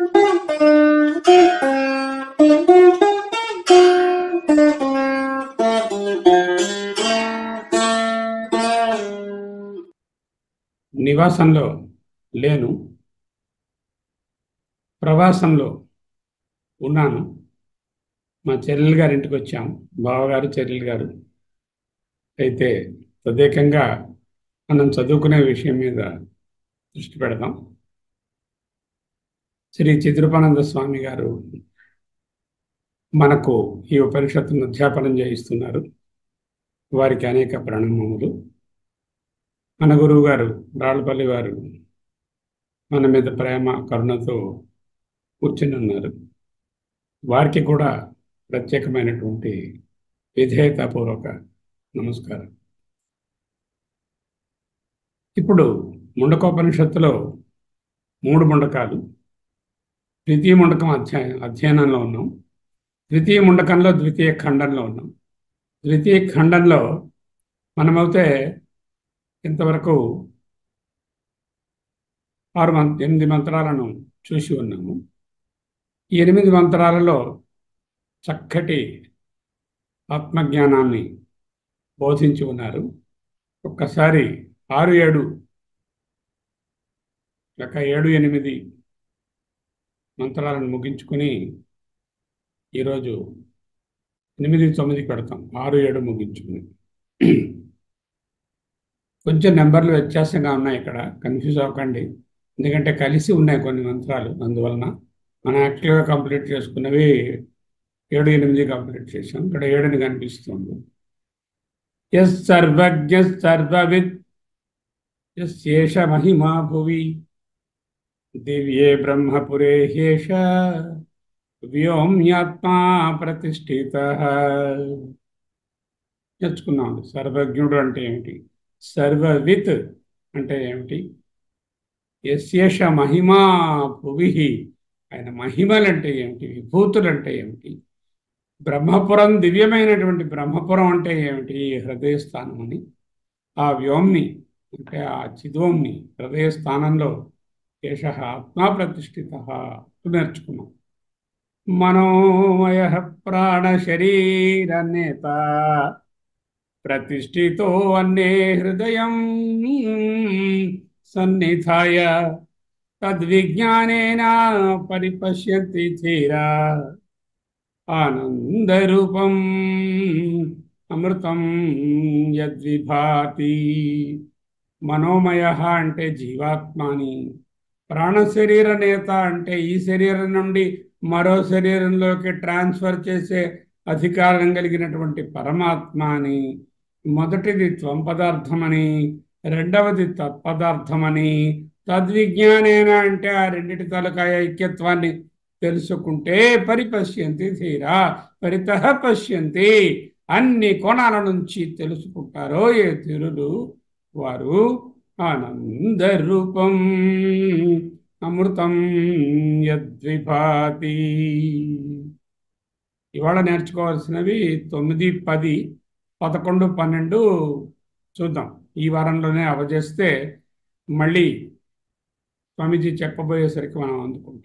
నివాసంలో లేను ప్రవాసంలో ఉన్నాను మా చెల్లెలు గారి ఇంటికి వచ్చాం బావగారు చెల్లెలు గారు అయితే తదేకంగా మనం చదువుకునే విషయం మీద దృష్టి పెడదాం శ్రీ చిద్రపానంద స్వామి గారు మనకు ఈ ఉపనిషత్తును అధ్యాపనం చేయిస్తున్నారు వారికి అనేక ప్రణామములు మన గురువు గారు రాళ్ళపల్లి వారు మన మీద ప్రేమ కరుణతో కూర్చుని ఉన్నారు వారికి కూడా ప్రత్యేకమైనటువంటి విధేయతాపూర్వక నమస్కారం ఇప్పుడు ముండకోపనిషత్తులో మూడు ముండకాలు ద్వితీయ ముండకం అధ్యాయ అధ్యయనంలో ఉన్నాం ద్వితీయ ముండకంలో ద్వితీయ ఖండంలో ఉన్నాం ద్వితీయ ఖండంలో మనమైతే ఇంతవరకు ఆరు మం ఎనిమిది మంత్రాలను చూసి ఉన్నాము ఈ ఎనిమిది మంత్రాలలో చక్కటి ఆత్మజ్ఞానాన్ని బోధించి ఉన్నారు ఒక్కసారి ఆరు ఏడు లేక ఏడు ఎనిమిది మంత్రాలను ముగించుకొని ఈరోజు ఎనిమిది తొమ్మిదికి పెడతాం ఆరు ఏడు ముగించుకుని కొంచెం నెంబర్లు వ్యత్యాసంగా ఉన్నాయి ఇక్కడ కన్ఫ్యూజ్ అవ్వకండి ఎందుకంటే కలిసి ఉన్నాయి కొన్ని మంత్రాలు అందువలన మనం యాక్చువల్గా కంప్లీట్ చేసుకున్నవి ఏడు ఎనిమిది కంప్లీట్ చేసాం ఇక్కడ ఏడుని కనిపిస్తుంది ఎస్ సర్వజ్ఞ సర్వవిత్ ఎస్ శేష మహిమా భువి దివ్యే బ్రహ్మపురే హేష వ్యోమ్యాత్మా ప్రతిష్ఠిత నేర్చుకున్నాం సర్వజ్ఞుడు అంటే ఏమిటి సర్వవిత్ అంటే ఏమిటి యశేష మహిమా భువి ఆయన మహిమలంటే ఏమిటి విభూతులు అంటే ఏమిటి బ్రహ్మపురం దివ్యమైనటువంటి బ్రహ్మపురం అంటే ఏమిటి హృదయస్థానం అని ఆ వ్యోమ్ని అంటే ఆ చిద్వంని హృదయస్థానంలో ఏష ఆత్మా ప్రతిష్ఠిత నేర్చుకున్నాం మనోమయ ప్రాణ శరీర నేత ప్రతిష్ఠితో అన్నే హృదయం సన్నిధాయ తద్విజ్ఞానేన పరిపశ్యంతి ధీరా ఆనందరూపం అమృతం యద్విభాతి మనోమయ అంటే జీవాత్మాని ప్రాణ శరీర నేత అంటే ఈ శరీరం నుండి మరో శరీరంలోకి ట్రాన్స్ఫర్ చేసే అధికారం కలిగినటువంటి పరమాత్మ అని మొదటిది త్వం పదార్థమని రెండవది తత్పదార్థమని తద్విజ్ఞానేన అంటే ఆ రెండిటి తాలూకా ఐక్యత్వాన్ని తెలుసుకుంటే పరిపశ్యంతి తీరా పరిత పశ్యంతి అన్ని కోణాల నుంచి తెలుసుకుంటారో ఏ తీరులు వారు ఆనంద రూపం అమృతం యద్విభాతి ఇవాళ నేర్చుకోవాల్సినవి తొమ్మిది పది పదకొండు పన్నెండు చూద్దాం ఈ వారంలోనే అవజేస్తే మళ్ళీ స్వామీజీ చెప్పబోయేసరికి మనం అందుకుంటాం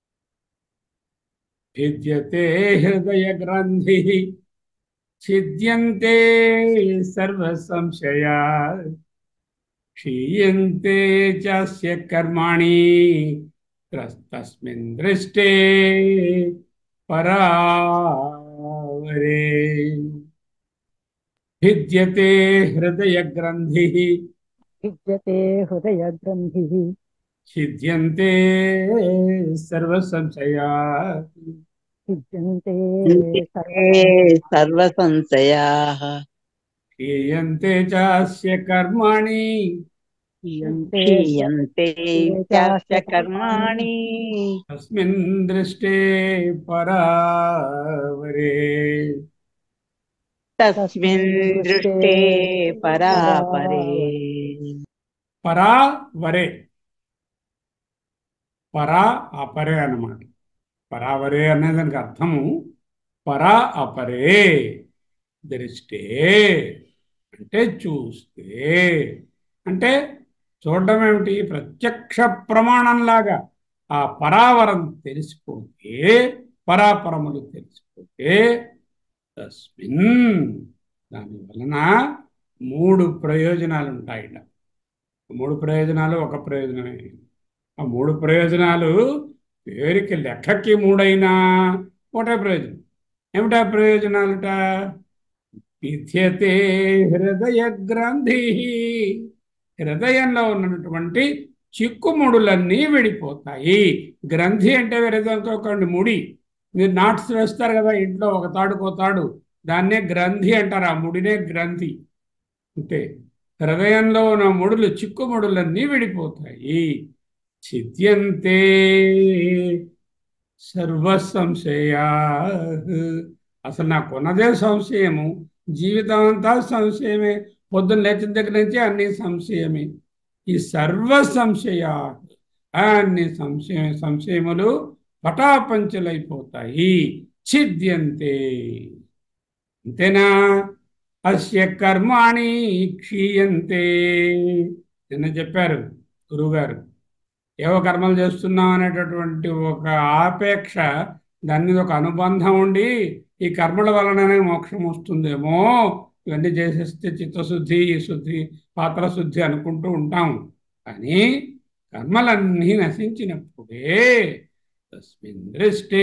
భిద్యతే హృదయ గ్రంథి ఛిద్యంతే సర్వ సంశయా క్షీయంతే చాస్య కర్మాణి తస్మిన్ దృష్టే పరావరే భిద్యతే హృదయ గ్రంథి విద్యతే హృదయ గ్రంథి ఛిద్యంతే సర్వ సంశయా విద్యంతే సర్వ సంశయా క్షీయంతే చాస్య కర్మాణి క్షీయంతే చాస్య కర్మాణి తస్మిన్ దృష్టే పరావరే తస్మిన్ దృష్టే పరాపరే పరావరే పరా అపరే అన్నమాట పరావరే అనే దానికి అర్థము పరా అపరే దృష్టే అంటే చూస్తే అంటే చూడడం ఏమిటి ప్రత్యక్ష ప్రమాణంలాగా ఆ పరావరం తెలిసిపోతే పరాపరములు తెలిసిపోతే తస్మిన్ దాని వలన మూడు ప్రయోజనాలు ఉంటాయిట మూడు ప్రయోజనాలు ఒక ప్రయోజనమే ఆ మూడు ప్రయోజనాలు పేరుకి లెక్కకి మూడైనా ఒకటే ప్రయోజనం ఏమిటా ప్రయోజనాలుట విద్యతే హృదయ గ్రంథి హృదయంలో ఉన్నటువంటి చిక్కుముడులన్నీ విడిపోతాయి గ్రంథి అంటే వేరే అనుకోకండి ముడి మీరు నాట్స్ వేస్తారు కదా ఇంట్లో ఒక తాడుకో తాడు దాన్నే గ్రంథి అంటారు ఆ ముడినే గ్రంథి అంటే హృదయంలో ఉన్న ముడులు చిక్కుముడులన్నీ విడిపోతాయి చిద్యంతే సర్వ సంశయా అసలు నాకు ఉన్నదే సంశయము జీవితం అంతా సంశయమే పొద్దున్న లేచిన దగ్గర నుంచి అన్ని సంశయమే ఈ సర్వ సంశయా అన్ని సంశయ సంశయములు పటాపంచలైపోతాయి ఛిద్యంతే అంతేనా అస్య కర్మాణి క్షీయంతే నిన్న చెప్పారు గురువుగారు ఏవో కర్మలు చేస్తున్నాం అనేటటువంటి ఒక ఆపేక్ష దాని మీద ఒక అనుబంధం ఉండి ఈ కర్మల వలననే మోక్షం వస్తుందేమో ఇవన్నీ చేసేస్తే చిత్తశుద్ధి శుద్ధి పాత్ర శుద్ధి అనుకుంటూ ఉంటాం కానీ కర్మలన్నీ నశించినప్పుడే తస్మిన్ దృష్టే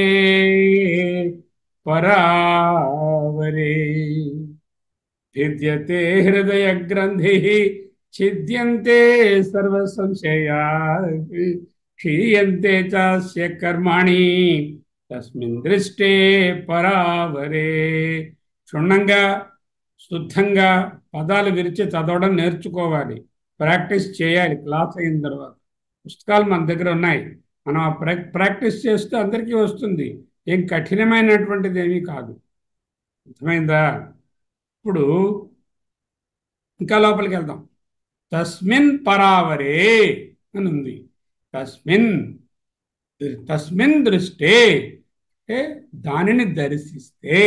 పరావరే భిద్యతే హృదయ గ్రంథి ఛిద్యంతే సర్వ సంశయా క్షీయంతే చాస్య కర్మాణి తస్మిన్ దృష్టే పరావరే క్షుణ్ణంగా శుద్ధంగా పదాలు విరిచి చదవడం నేర్చుకోవాలి ప్రాక్టీస్ చేయాలి క్లాస్ అయిన తర్వాత పుస్తకాలు మన దగ్గర ఉన్నాయి మనం ఆ ప్రా ప్రాక్టీస్ చేస్తే అందరికీ వస్తుంది ఏం కఠినమైనటువంటిది ఏమీ కాదు అర్థమైందా ఇప్పుడు ఇంకా లోపలికి వెళ్దాం తస్మిన్ పరావరే అని ఉంది తస్మిన్ తస్మిన్ దృష్టే అంటే దానిని దర్శిస్తే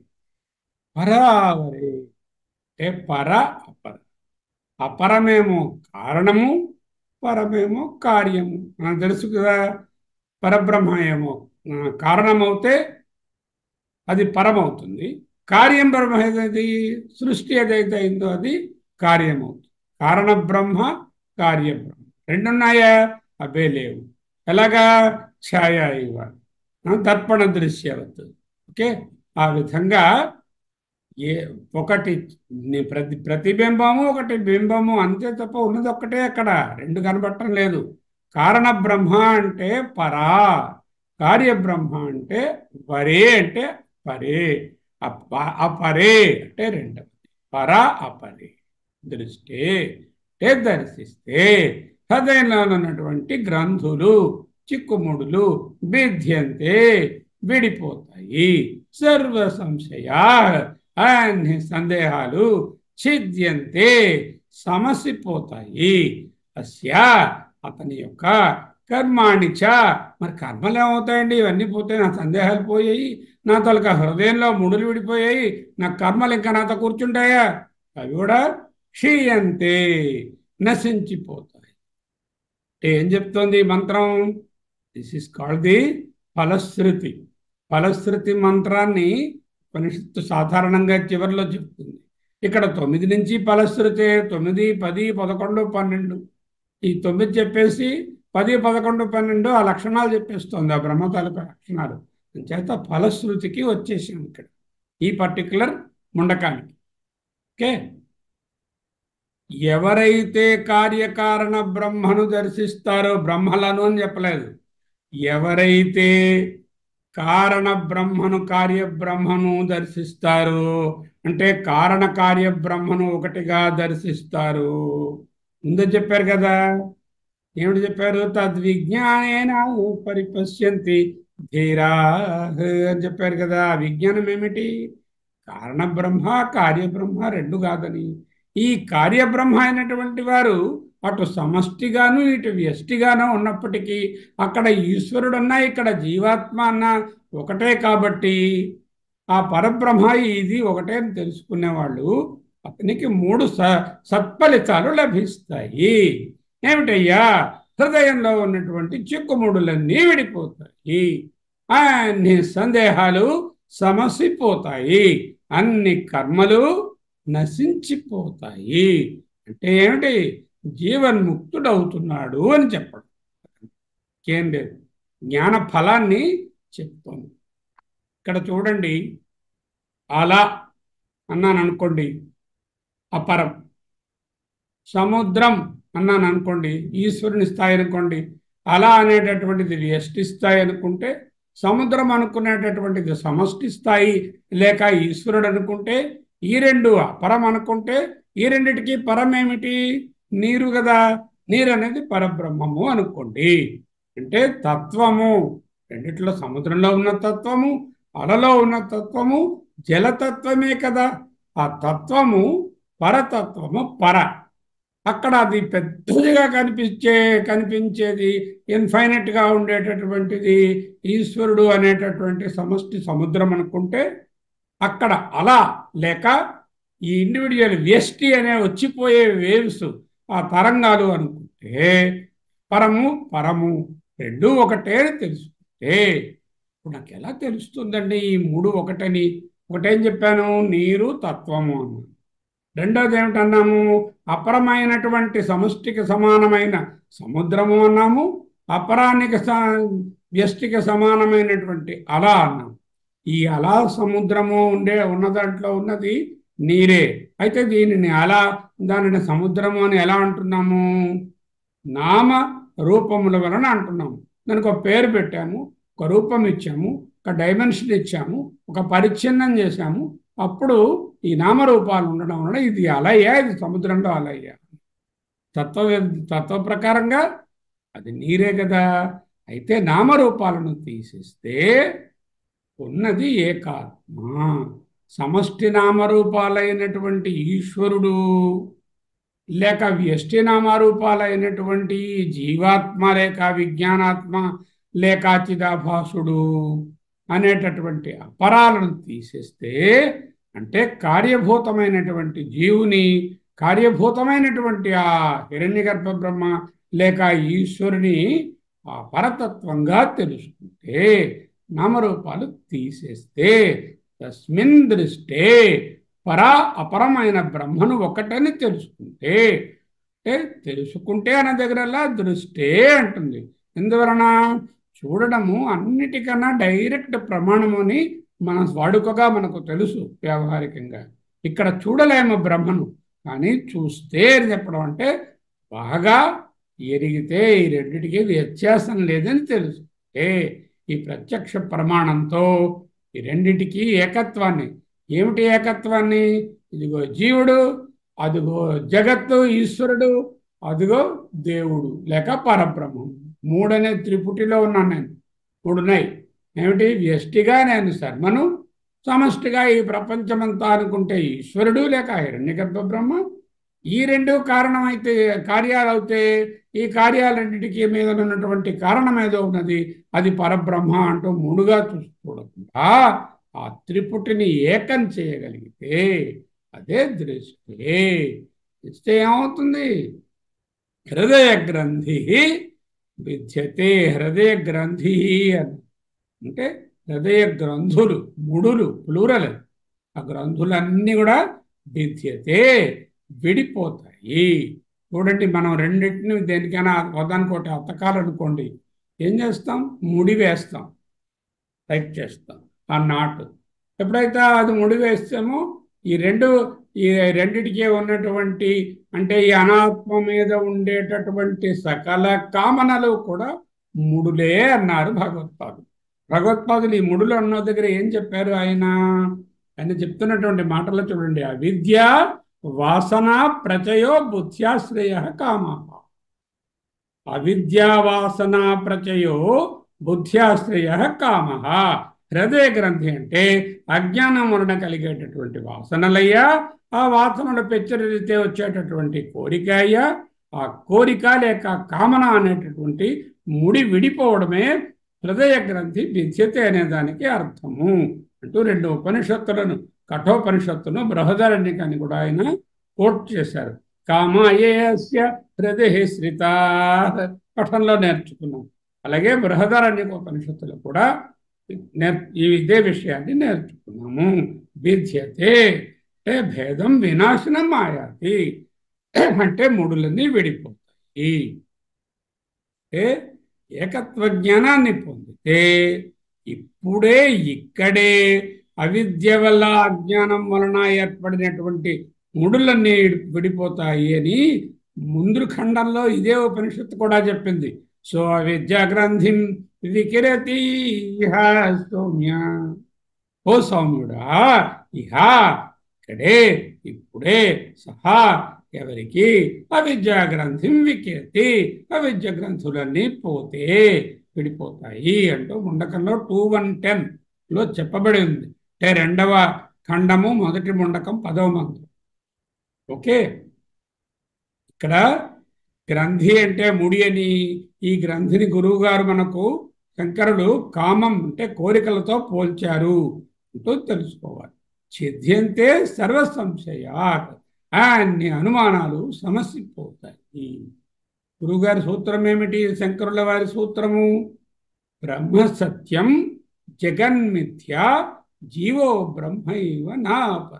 పరావరే అంటే పర అపర అపరమేమో కారణము పరమేమో కార్యము మనకు తెలుసు కదా పరబ్రహ్మ ఏమో కారణమవుతే అది పరమవుతుంది కార్యం బ్రహ్మ ఏదైతే సృష్టి ఏదైతే అయిందో అది కార్యమవుతుంది కారణ బ్రహ్మ కార్యబ్రహ్మ రెండున్నాయా అవే లేవు ఎలాగా ఛాయ ఇవ దర్పణ దృశ్యవత్ ఓకే ఆ విధంగా ఏ ఒకటి ప్రతి ప్రతిబింబము ఒకటి బింబము అంతే తప్ప ఉన్నది ఒక్కటే అక్కడ రెండు కనబట్టం లేదు కారణ బ్రహ్మ అంటే పరా కార్యబ్రహ్మ అంటే వరే అంటే పరే అపరే అంటే రెండవది పర అపరే దృష్టి అంటే దర్శిస్తే హృదయంలో ఉన్నటువంటి గ్రంథులు చిక్కుముడులు బిధ్యంతే విడిపోతాయి సర్వ సంశయా అన్ని సందేహాలు ఛిద్యంతే సమసిపోతాయి అస్య అతని యొక్క కర్మాణిచ మరి కర్మలు ఏమవుతాయండి ఇవన్నీ పోతే నా సందేహాలు పోయాయి నా తొలక హృదయంలో ముడులు విడిపోయాయి నా కర్మలు ఇంకా నాతో కూర్చుంటాయా అవి కూడా క్షీయంతే నశించిపోతాయి అంటే ఏం చెప్తోంది ఈ మంత్రం దిస్ ఇస్ కాల్డ్ ది ఫలశ్రుతి ఫలశ్రుతి మంత్రాన్ని ఉపనిషత్తు సాధారణంగా చివరిలో చెప్తుంది ఇక్కడ తొమ్మిది నుంచి ఫలశ్రుతే తొమ్మిది పది పదకొండు పన్నెండు ఈ తొమ్మిది చెప్పేసి పది పదకొండు పన్నెండు ఆ లక్షణాలు చెప్పేస్తుంది ఆ బ్రహ్మ తాలూకా లక్షణాలు చేత ఫలశ్రుతికి వచ్చేసాం ఇక్కడ ఈ పర్టికులర్ ముండకానికి ఓకే ఎవరైతే కార్యకారణ బ్రహ్మను దర్శిస్తారో బ్రహ్మలను అని చెప్పలేదు ఎవరైతే కారణ బ్రహ్మను కార్య బ్రహ్మను దర్శిస్తారు అంటే కారణ కార్య బ్రహ్మను ఒకటిగా దర్శిస్తారు ముందే చెప్పారు కదా ఏమిటి చెప్పారు తద్విజ్ఞానేన పరిపశ్యంతి ధీరా అని చెప్పారు కదా ఆ విజ్ఞానం ఏమిటి కారణ బ్రహ్మ కార్యబ్రహ్మ రెండు కాదని ఈ కార్యబ్రహ్మ అయినటువంటి వారు అటు సమష్టిగాను ఇటు వ్యష్టిగాను ఉన్నప్పటికీ అక్కడ ఈశ్వరుడు అన్నా ఇక్కడ జీవాత్మ అన్న ఒకటే కాబట్టి ఆ పరబ్రహ్మ ఇది ఒకటే అని తెలుసుకునేవాళ్ళు అతనికి మూడు స సత్ఫలితాలు లభిస్తాయి ఏమిటయ్యా హృదయంలో ఉన్నటువంటి చిక్కుముడులన్నీ విడిపోతాయి అన్ని సందేహాలు సమసిపోతాయి అన్ని కర్మలు నశించిపోతాయి అంటే ఏమిటి జీవన్ముక్తుడవుతున్నాడు అని చెప్పడం ఏం లేదు జ్ఞాన ఫలాన్ని చెప్తోంది ఇక్కడ చూడండి అలా అన్నాను అనుకోండి అపరం సముద్రం అన్నాను అనుకోండి ఈశ్వరుని స్థాయి అనుకోండి అలా అనేటటువంటిది వ్యష్టి స్థాయి అనుకుంటే సముద్రం అనుకునేటటువంటిది సమష్టి స్థాయి లేక ఈశ్వరుడు అనుకుంటే ఈ రెండు అపరం అనుకుంటే ఈ రెండిటికి పరం ఏమిటి నీరు కదా నీరు అనేది పరబ్రహ్మము అనుకోండి అంటే తత్వము రెండిట్లో సముద్రంలో ఉన్న తత్వము అలలో ఉన్న తత్వము జలతత్వమే కదా ఆ తత్వము పరతత్వము పర అక్కడ అది పెద్దదిగా కనిపించే కనిపించేది ఇన్ఫైనట్ గా ఉండేటటువంటిది ఈశ్వరుడు అనేటటువంటి సమష్టి సముద్రం అనుకుంటే అక్కడ అలా లేక ఈ ఇండివిజువల్ వ్యష్టి అనే వచ్చిపోయే వేవ్స్ ఆ తరంగాలు అనుకుంటే పరము పరము రెండు ఒకటే అని తెలుసుకుంటే ఇప్పుడు నాకు ఎలా తెలుస్తుందండి ఈ మూడు ఒకటని ఒకటేం చెప్పాను నీరు తత్వము అన్నాను రెండోది ఏమిటన్నాము అపరమైనటువంటి సమష్టికి సమానమైన సముద్రము అన్నాము అపరానికి వ్యష్టికి సమానమైనటువంటి అలా అన్నాము ఈ అలా సముద్రము ఉండే ఉన్న దాంట్లో ఉన్నది నీరే అయితే దీనిని అలా దానిని సముద్రము అని ఎలా అంటున్నాము నామ రూపముల వలన అంటున్నాము దానికి ఒక పేరు పెట్టాము ఒక రూపం ఇచ్చాము ఒక డైమెన్షన్ ఇచ్చాము ఒక పరిచ్ఛిన్నం చేశాము అప్పుడు ఈ నామరూపాలు ఉండడం వలన ఇది అలయ్యా ఇది సముద్రంలో అలయ్యా తత్వ తత్వ ప్రకారంగా అది నీరే కదా అయితే నామరూపాలను తీసేస్తే ఉన్నది ఏకాత్మ సమష్టి నామరూపాలైనటువంటి ఈశ్వరుడు లేక వ్యష్టి నామరూపాలైనటువంటి జీవాత్మ లేక విజ్ఞానాత్మ లేక చిదాభాసుడు అనేటటువంటి అపరాలను తీసేస్తే అంటే కార్యభూతమైనటువంటి జీవుని కార్యభూతమైనటువంటి ఆ హిరణ్యగర్భ బ్రహ్మ లేక ఈశ్వరుని ఆ పరతత్వంగా తెలుసుకుంటే నామరూపాలు తీసేస్తే తస్మిన్ దృష్టే పరా అపరమైన బ్రహ్మను ఒకటని తెలుసుకుంటే అంటే తెలుసుకుంటే అన్న దగ్గరల్లా దృష్టే అంటుంది ఎందువలన చూడడము అన్నిటికన్నా డైరెక్ట్ ప్రమాణము అని మన వాడుకగా మనకు తెలుసు వ్యావహారికంగా ఇక్కడ చూడలేము బ్రహ్మను కానీ చూస్తే అని చెప్పడం అంటే బాగా ఎరిగితే ఈ రెండిటికి వ్యత్యాసం లేదని తెలుసు ఏ ఈ ప్రత్యక్ష ప్రమాణంతో ఈ రెండిటికి ఏకత్వాన్ని ఏమిటి ఏకత్వాన్ని ఇదిగో జీవుడు అదిగో జగత్తు ఈశ్వరుడు అదిగో దేవుడు లేక పరబ్రహ్మం మూడనే త్రిపుటిలో ఉన్నాను నేను మూడున్నాయి ఏమిటి వ్యష్టిగా నేను శర్మను సమష్టిగా ఈ ప్రపంచమంతా అనుకుంటే ఈశ్వరుడు లేక హిరణ్యగర్భ బ్రహ్మ ఈ రెండు కారణమైతే కార్యాలు అవుతే ఈ కార్యాలన్నిటికీ మీద ఉన్నటువంటి కారణం ఏదో ఉన్నది అది పరబ్రహ్మ అంటూ మూడుగా చూడకుండా ఆ త్రిపుటిని ఏకం చేయగలిగితే అదే దృష్టి దృష్టి ఏమవుతుంది హృదయ గ్రంథి విద్యతే హృదయ గ్రంథి అని అంటే హృదయ గ్రంథులు ముడులు ప్లూరల్ ఆ గ్రంథులన్నీ కూడా విద్యతే విడిపోతాయి చూడండి మనం రెండింటిని దేనికైనా ఒకదానికోటి అతకాలనుకోండి ఏం చేస్తాం ముడి వేస్తాం టైప్ చేస్తాం ఆ నాటు ఎప్పుడైతే అది ముడి వేస్తామో ఈ రెండు ఈ రెండిటికి ఉన్నటువంటి అంటే ఈ అనాత్మ మీద ఉండేటటువంటి సకల కామనలు కూడా ముడులే అన్నారు భగవత్పాదులు భగవత్పాదులు ఈ ముడులు అన్న దగ్గర ఏం చెప్పారు ఆయన ఆయన చెప్తున్నటువంటి మాటలు చూడండి అవిద్య వాసన ప్రచయో బుద్ధ్యాశ్రయ కామ అవిద్యా వాసన ప్రచయో బుద్ధ్యాశ్రయ కామ హృదయ గ్రంథి అంటే అజ్ఞానం వలన కలిగేటటువంటి వాసనలయ్యా ఆ వాసనలు పెచ్చరితే వచ్చేటటువంటి కోరిక అయ్యా ఆ కోరిక లేక కామన అనేటటువంటి ముడి విడిపోవడమే హృదయ గ్రంథి విద్యతే అనే దానికి అర్థము అంటూ రెండు ఉపనిషత్తులను కఠోపనిషత్తును బృహదారణ్యకాన్ని కూడా ఆయన కోట్ చేశారు కామాయేస్య హృదయ శ్రిత పఠంలో నేర్చుకున్నాం అలాగే బృహదారణ్యక ఉపనిషత్తులో కూడా నేర్ ఈ ఇదే విషయాన్ని నేర్చుకున్నాము విద్యతే అంటే భేదం వినాశనం ఆయాతి అంటే మూడులన్నీ విడిపోతాయి అంటే ఏకత్వ జ్ఞానాన్ని పొందితే ఇప్పుడే ఇక్కడే అవిద్య వల్ల అజ్ఞానం వలన ఏర్పడినటువంటి మూడులన్నీ విడిపోతాయి అని ముందు ఖండంలో ఇదే ఉపనిషత్తు కూడా చెప్పింది సో అవిద్యా గ్రంథిం వికిరతి ఇహ సౌమ్య ఓ సౌమ్యుడా ఇహ ఇక్కడే ఇప్పుడే సహా ఎవరికి అవిద్యా గ్రంథిం వికిరతి అవిద్య గ్రంథులన్నీ పోతే విడిపోతాయి అంటూ ముండకంలో టూ వన్ టెన్ లో చెప్పబడి ఉంది అంటే రెండవ ఖండము మొదటి ముండకం పదవ మంత్రం ఓకే ఇక్కడ గ్రంథి అంటే ముడి అని ఈ గ్రంథిని గురువు గారు మనకు శంకరుడు కామం అంటే కోరికలతో పోల్చారు అంటూ తెలుసుకోవాలి ఛిద్యంతే సర్వ సంశయా అన్ని అనుమానాలు సమస్యపోతాయి గురువుగారి సూత్రం ఏమిటి శంకరుల వారి సూత్రము బ్రహ్మ సత్యం జగన్మిథ్య జీవో బ్రహ్మైవ నాపర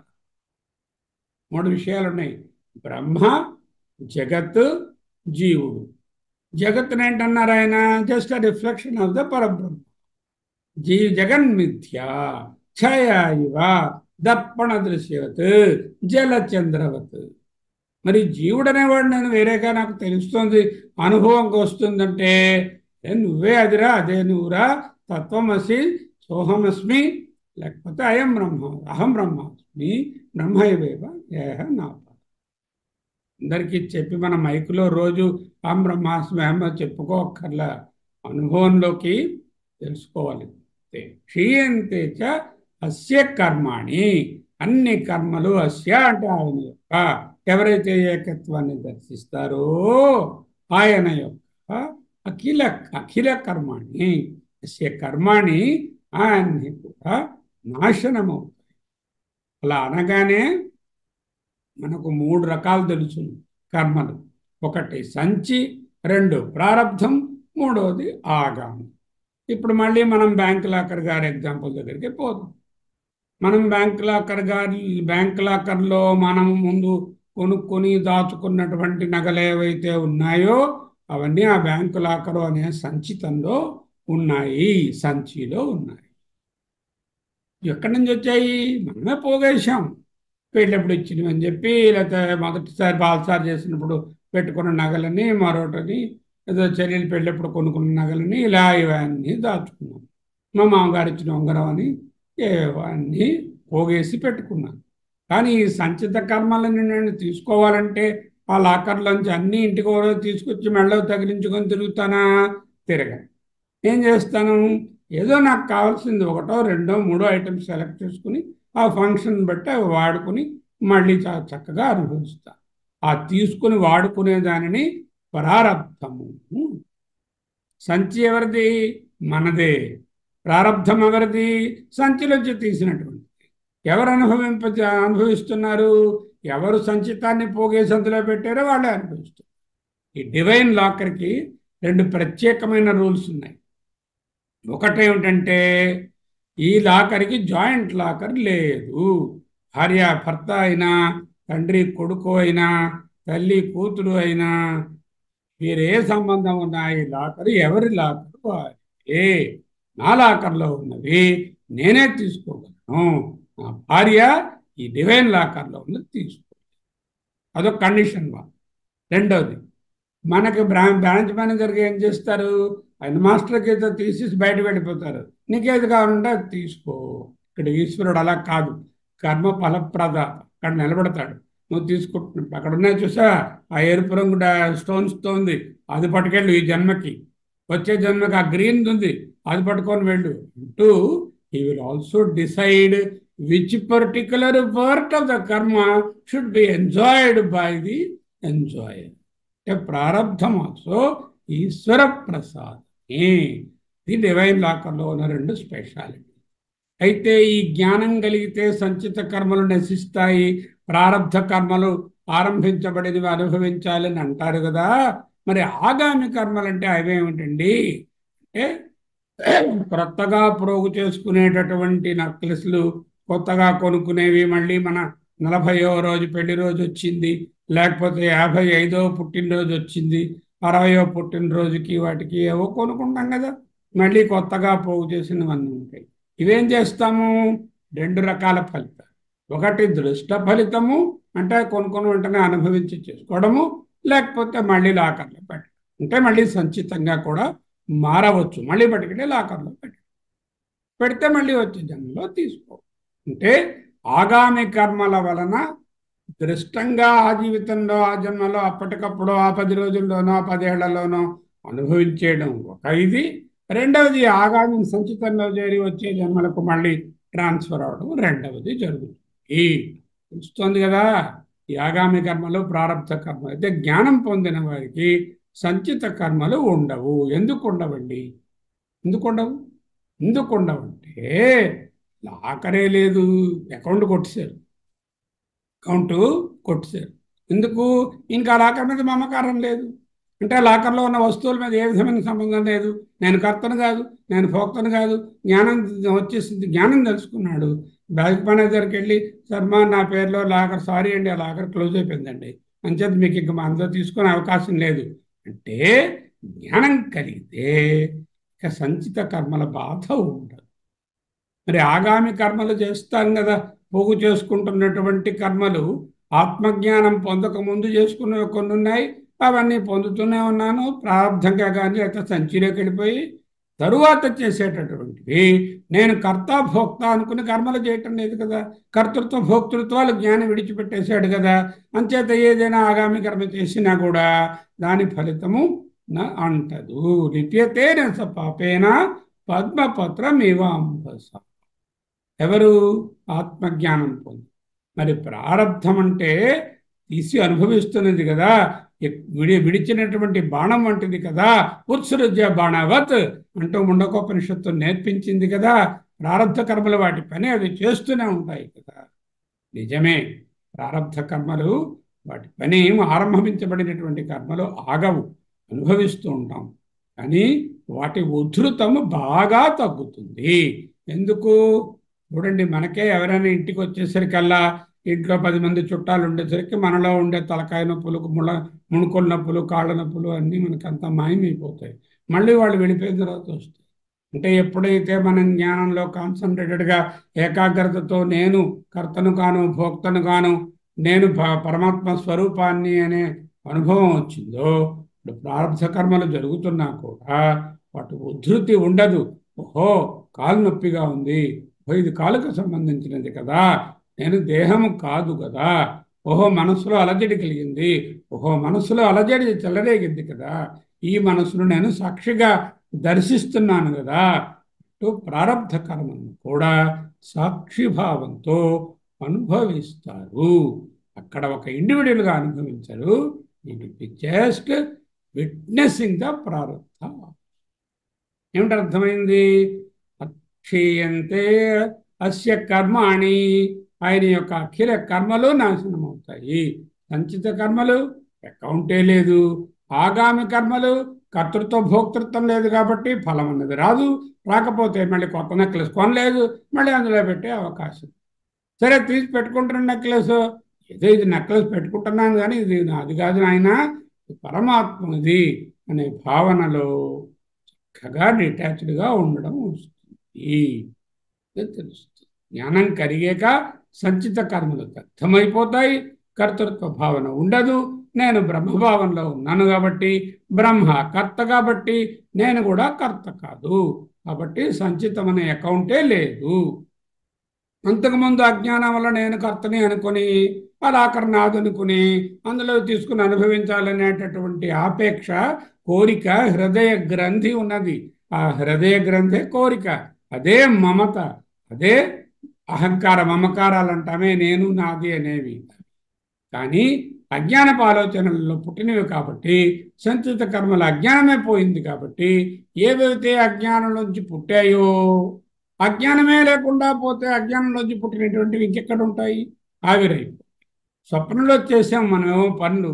మూడు విషయాలు ఉన్నాయి బ్రహ్మ జగత్ జీవుడు జగత్తుని ఏంటన్నారు ఆయన just a reflection of the పరబ్రహ్మ జీ జగన్మిథ్య ఛయ ఇవ దర్పణ దృశ్యవత్ జలచంద్రవత్ మరి జీవుడు అనేవాడు నేను వేరేగా నాకు తెలుస్తుంది అనుభవంకి వస్తుందంటే నువ్వే అదిరా అదే నువ్వురా తత్వమసి సోహమస్మి లేకపోతే అయం బ్రహ్మ అహం బ్రహ్మాస్మి బ్రహ్మైవేవ ఏహ నా అందరికీ చెప్పి మన మైకులో రోజు అహం బ్రహ్మాస్మి అహం చెప్పుకోక్కర్లా అనుభవంలోకి తెలుసుకోవాలి క్షీయంతే చ అస్య కర్మాణి అన్ని కర్మలు అస్య అంటే ఆయన యొక్క ఎవరైతే ఏకత్వాన్ని దర్శిస్తారో ఆయన యొక్క అఖిల అఖిల కర్మాణి అస్య కర్మాణి ఆయన్ని కూడా నాశనమవుతాయి అలా అనగానే మనకు మూడు రకాలు తెలుసు కర్మలు ఒకటి సంచి రెండు ప్రారంధం మూడవది ఆగాము ఇప్పుడు మళ్ళీ మనం బ్యాంక్ లాకర్ గారి ఎగ్జాంపుల్ దగ్గరికి పోదాం మనం బ్యాంక్ లాకర్ గారి బ్యాంక్ లాకర్లో మనం ముందు కొనుక్కొని దాచుకున్నటువంటి నగలు ఏవైతే ఉన్నాయో అవన్నీ ఆ బ్యాంకు లాకరు అనే సంచితంలో ఉన్నాయి సంచిలో ఉన్నాయి ఎక్కడి నుంచి వచ్చాయి మనమే పోగేశాం పెళ్ళప్పుడు ఇచ్చినవి అని చెప్పి లేకపోతే మొదటిసారి బాలసారి చేసినప్పుడు పెట్టుకున్న నగలని మరొకటిని ఏదో చెల్లెలు పెళ్ళప్పుడు కొనుక్కున్న నగలని ఇలా ఇవన్నీ దాచుకున్నాం మా మామగారు ఇచ్చిన ఉంగరం అని అన్నీ పోగేసి పెట్టుకున్నాను కానీ ఈ సంచిత కర్మలను నేను తీసుకోవాలంటే ఆ లాకర్లోంచి అన్ని ఇంటికి తీసుకొచ్చి మెళ్ళలో తగిలించుకొని తిరుగుతానా తిరగను ఏం చేస్తాను ఏదో నాకు కావాల్సింది ఒకటో రెండో మూడో ఐటమ్స్ సెలెక్ట్ చేసుకుని ఆ ఫంక్షన్ బట్టి అవి వాడుకుని మళ్ళీ చాలా చక్కగా అనుభవిస్తా ఆ తీసుకుని వాడుకునే దానిని ప్రారబ్ధము సంచి ఎవరిది మనదే ప్రారబ్ధం ఎవరిది సంచిలోంచి తీసినటువంటి ఎవరు అనుభవింప అనుభవిస్తున్నారు ఎవరు సంచితాన్ని పోగే సంచిలో పెట్టారో వాళ్ళే అనుభవిస్తారు ఈ డివైన్ లాకర్కి రెండు ప్రత్యేకమైన రూల్స్ ఉన్నాయి ఒకటేమిటంటే ఈ లాకర్కి జాయింట్ లాకర్ లేదు భార్య భర్త అయినా తండ్రి కొడుకు అయినా తల్లి కూతురు అయినా వీరే సంబంధం ఉన్న ఈ లాకర్ ఎవరి లాకర్ వారే నా లాకర్లో ఉన్నవి నేనే తీసుకోగలను నా భార్య ఈ డివైన్ లాకర్లో ఉన్నది తీసుకో అదొక కండిషన్ వా రెండవది మనకి బ్రా బ్రాంచ్ మేనేజర్కి ఏం చేస్తారు ఆయన మాస్టర్కి ఏదో తీసేసి బయట వెళ్ళిపోతారు నీకేది కావాలంటే అది తీసుకో ఇక్కడ ఈశ్వరుడు అలా కాదు కర్మ ఫలప్రద అక్కడ నిలబడతాడు నువ్వు తీసుకుంటున్నావు అక్కడ ఉన్నాయి చూసా ఆ ఎరుపు రంగు స్టోన్స్తో ఉంది అది పట్టుకెళ్ళు ఈ జన్మకి వచ్చే జన్మకి ఆ గ్రీన్ ఉంది అది పట్టుకొని వెళ్ళు అంటూ he will also decide which particular part of the కర్మ should be enjoyed by the enjoyer ప్రారంధం ఆల్సో ఈశ్వర ప్రసాద్ ఇది డివైన్ లాకర్లో ఉన్న రెండు స్పెషాలిటీ అయితే ఈ జ్ఞానం కలిగితే సంచిత కర్మలు నశిస్తాయి ప్రారంధ కర్మలు ఆరంభించబడినవి అనుభవించాలని అంటారు కదా మరి ఆగామి కర్మలు అంటే అవేమిటండి అంటే క్రొత్తగా ప్రోగు చేసుకునేటటువంటి నక్లెస్లు కొత్తగా కొనుక్కునేవి మళ్ళీ మన నలభైవ రోజు పెళ్లి రోజు వచ్చింది లేకపోతే యాభై ఐదవ పుట్టినరోజు వచ్చింది అరవయో పుట్టినరోజుకి వాటికి ఏవో కొనుక్కుంటాం కదా మళ్ళీ కొత్తగా పోగు చేసినవన్నీ ఉంటాయి ఇవేం చేస్తాము రెండు రకాల ఫలితాలు ఒకటి దృష్ట ఫలితము అంటే కొనుక్కొని వెంటనే అనుభవించి చేసుకోవడము లేకపోతే మళ్ళీ లాకర్లో పెట్టడం అంటే మళ్ళీ సంచితంగా కూడా మారవచ్చు మళ్ళీ పట్టుకుంటే లాకర్లో పెట్టి పెడితే మళ్ళీ వచ్చే జన్మలో తీసుకో అంటే ఆగామి కర్మల వలన దృష్టంగా ఆ జీవితంలో ఆ జన్మలో అప్పటికప్పుడు ఆ పది రోజుల్లోనో ఆ పదేళ్లలోనో అనుభవించేయడం ఒక ఇది రెండవది ఆగామి సంచితంలో చేరి వచ్చే జన్మలకు మళ్ళీ ట్రాన్స్ఫర్ అవడం రెండవది జరుగుతుంది తెలుస్తుంది కదా ఈ ఆగామి కర్మలు ప్రారంభ కర్మలు అయితే జ్ఞానం పొందిన వారికి సంచిత కర్మలు ఉండవు ఎందుకు ఉండవండి ఎందుకు ఉండవు ఎందుకు ఉండవంటే లాకరే లేదు అకౌంట్ కొట్టేశారు అకౌంట్ కొట్టేశారు ఎందుకు ఇంకా లాకర్ మీద మమకారం లేదు అంటే లాకర్లో ఉన్న వస్తువుల మీద ఏ విధమైన సంబంధం లేదు నేను కర్తను కాదు నేను భోక్తను కాదు జ్ఞానం వచ్చేసింది జ్ఞానం తెలుసుకున్నాడు బ్యాంక్ మేనేజర్కి వెళ్ళి శర్మ నా పేరులో లాకర్ సారీ అండి ఆ లాకర్ క్లోజ్ అయిపోయిందండి అంచేత మీకు ఇంక మా అందరూ తీసుకునే అవకాశం లేదు అంటే జ్ఞానం కలిగితే ఇక సంచిత కర్మల బాధ ఉండదు మరి ఆగామి కర్మలు చేస్తాం కదా పోగు చేసుకుంటున్నటువంటి కర్మలు ఆత్మజ్ఞానం పొందక ముందు చేసుకున్నవి కొన్ని ఉన్నాయి అవన్నీ పొందుతూనే ఉన్నాను ప్రారంధంగా కానీ లేకపోతే సంచిలోకి వెళ్ళిపోయి తరువాత చేసేటటువంటివి నేను కర్త భోక్త అనుకుని కర్మలు చేయటం లేదు కదా కర్తృత్వ భోక్తృత్వాలు జ్ఞానం విడిచిపెట్టేశాడు కదా అంచేత ఏదైనా ఆగామి కర్మ చేసినా కూడా దాని ఫలితము నా అంటదు లిప్యతేన స పాపేన పద్మపత్రమేవాంబస ఎవరు ఆత్మజ్ఞానం పొంది మరి ప్రారంధం అంటే తీసి అనుభవిస్తున్నది కదా విడి విడిచినటువంటి బాణం వంటిది కదా ఉత్సృజ్య బాణవత్ అంటూ ముండకోపనిషత్తు నేర్పించింది కదా ప్రారంధ కర్మలు వాటి పని అవి చేస్తూనే ఉంటాయి కదా నిజమే ప్రారంధ కర్మలు వాటి పని ఆరంభించబడినటువంటి కర్మలు ఆగవు అనుభవిస్తూ ఉంటాం కానీ వాటి ఉధృతము బాగా తగ్గుతుంది ఎందుకు చూడండి మనకే ఎవరైనా ఇంటికి వచ్చేసరికల్లా ఇంట్లో పది మంది చుట్టాలు ఉండేసరికి మనలో ఉండే తలకాయ నొప్పులు ముళ్ళ ముణుకుల నొప్పులు కాళ్ళ నొప్పులు అన్నీ మనకి అంతా మాయమైపోతాయి మళ్ళీ వాళ్ళు వెళ్ళిపోయిన తర్వాత వస్తాయి అంటే ఎప్పుడైతే మనం జ్ఞానంలో కాన్సన్ట్రేటెడ్గా ఏకాగ్రతతో నేను కర్తను కాను భోక్తను కాను నేను పరమాత్మ స్వరూపాన్ని అనే అనుభవం వచ్చిందో ఇప్పుడు ప్రారంభ కర్మలు జరుగుతున్నా కూడా వాటి ఉధృతి ఉండదు ఓహో కాలు నొప్పిగా ఉంది ఓహో ఇది కాలుకు సంబంధించినది కదా నేను దేహము కాదు కదా ఓహో మనసులో అలజడి కలిగింది ఓహో మనసులో అలజడి చెలరేగింది కదా ఈ మనసును నేను సాక్షిగా దర్శిస్తున్నాను కదా ఇటు ప్రారంధ కర్మను కూడా సాక్షిభావంతో అనుభవిస్తారు అక్కడ ఒక ఇండివిజువల్గా అనుభవించరు ఇది జస్ట్ విట్నెసింగ్ ద ప్రారంధ ఏమిటి అర్థమైంది అక్షీయంతే అస్య కర్మాణి ఆయన యొక్క అఖిల కర్మలు నాశనం అవుతాయి సంచిత కర్మలు అకౌంటే లేదు ఆగామి కర్మలు కర్తృత్వ భోక్తృత్వం లేదు కాబట్టి ఫలం అన్నది రాదు రాకపోతే మళ్ళీ కొత్త నెక్లెస్ కొనలేదు మళ్ళీ అందులో పెట్టే అవకాశం సరే తీసి పెట్టుకుంటున్న నెక్లెస్ ఏదో ఇది నెక్లెస్ పెట్టుకుంటున్నాను కానీ ఇది అది కాదు నాయన పరమాత్మది అనే భావనలో చక్కగా డిటాచ్డ్గా ఉండడం వస్తుంది తెలుస్తుంది జ్ఞానం కరిగాక సంచిత కర్మలు దగ్ధమైపోతాయి కర్తృత్వ భావన ఉండదు నేను బ్రహ్మభావంలో ఉన్నాను కాబట్టి బ్రహ్మ కర్త కాబట్టి నేను కూడా కర్త కాదు కాబట్టి సంచితం అనే అకౌంటే లేదు అంతకుముందు అజ్ఞానం వల్ల నేను కర్తని అనుకుని అలాకర్ నాదనుకుని అందులో తీసుకుని అనుభవించాలనేటటువంటి ఆపేక్ష కోరిక హృదయ గ్రంథి ఉన్నది ఆ హృదయ గ్రంథే కోరిక అదే మమత అదే అహంకార మమకారాలు అంటామే నేను నాది అనేవి కానీ అజ్ఞానపు ఆలోచనలలో పుట్టినవి కాబట్టి సంచిత కర్మల అజ్ఞానమే పోయింది కాబట్టి ఏవైతే అజ్ఞానంలోంచి పుట్టాయో అజ్ఞానమే లేకుండా పోతే అజ్ఞానంలోంచి పుట్టినటువంటివి ఇంకెక్కడ ఉంటాయి ఆవిరైపోయి స్వప్నంలో చేసాం మనమేమో పనులు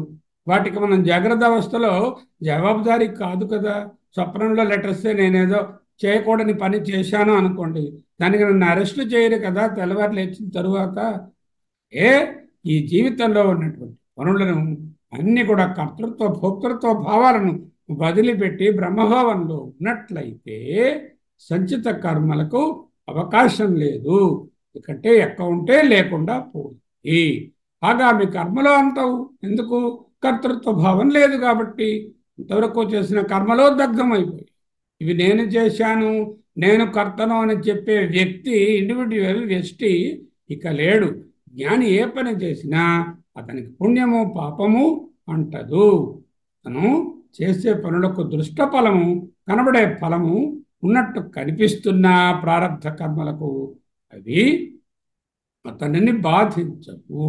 వాటికి మనం జాగ్రత్త అవస్థలో జవాబుదారీ కాదు కదా స్వప్నంలో లెటర్స్తే నేనేదో చేయకూడని పని చేశాను అనుకోండి దానికి నన్ను అరెస్ట్ చేయరు కదా తెల్లవారు లేచిన తరువాత ఏ ఈ జీవితంలో ఉన్నటువంటి పనులను అన్ని కూడా కర్తృత్వ భోక్తృత్వ భావాలను వదిలిపెట్టి బ్రహ్మభావంలో ఉన్నట్లయితే సంచిత కర్మలకు అవకాశం లేదు ఎందుకంటే అకౌంటే లేకుండా పోయి ఆగామి కర్మలో అంటావు ఎందుకు కర్తృత్వ భావం లేదు కాబట్టి ఇంతవరకు చేసిన కర్మలో దగ్ధమైపోయి ఇవి నేను చేశాను నేను కర్తను అని చెప్పే వ్యక్తి ఇండివిజువల్ వ్యక్తి ఇక లేడు జ్ఞాని ఏ పని చేసినా అతనికి పుణ్యము పాపము అంటదు తను చేసే పనులకు దృష్ట ఫలము కనబడే ఫలము ఉన్నట్టు కనిపిస్తున్న ప్రారంధ కర్మలకు అవి అతనిని బాధించవు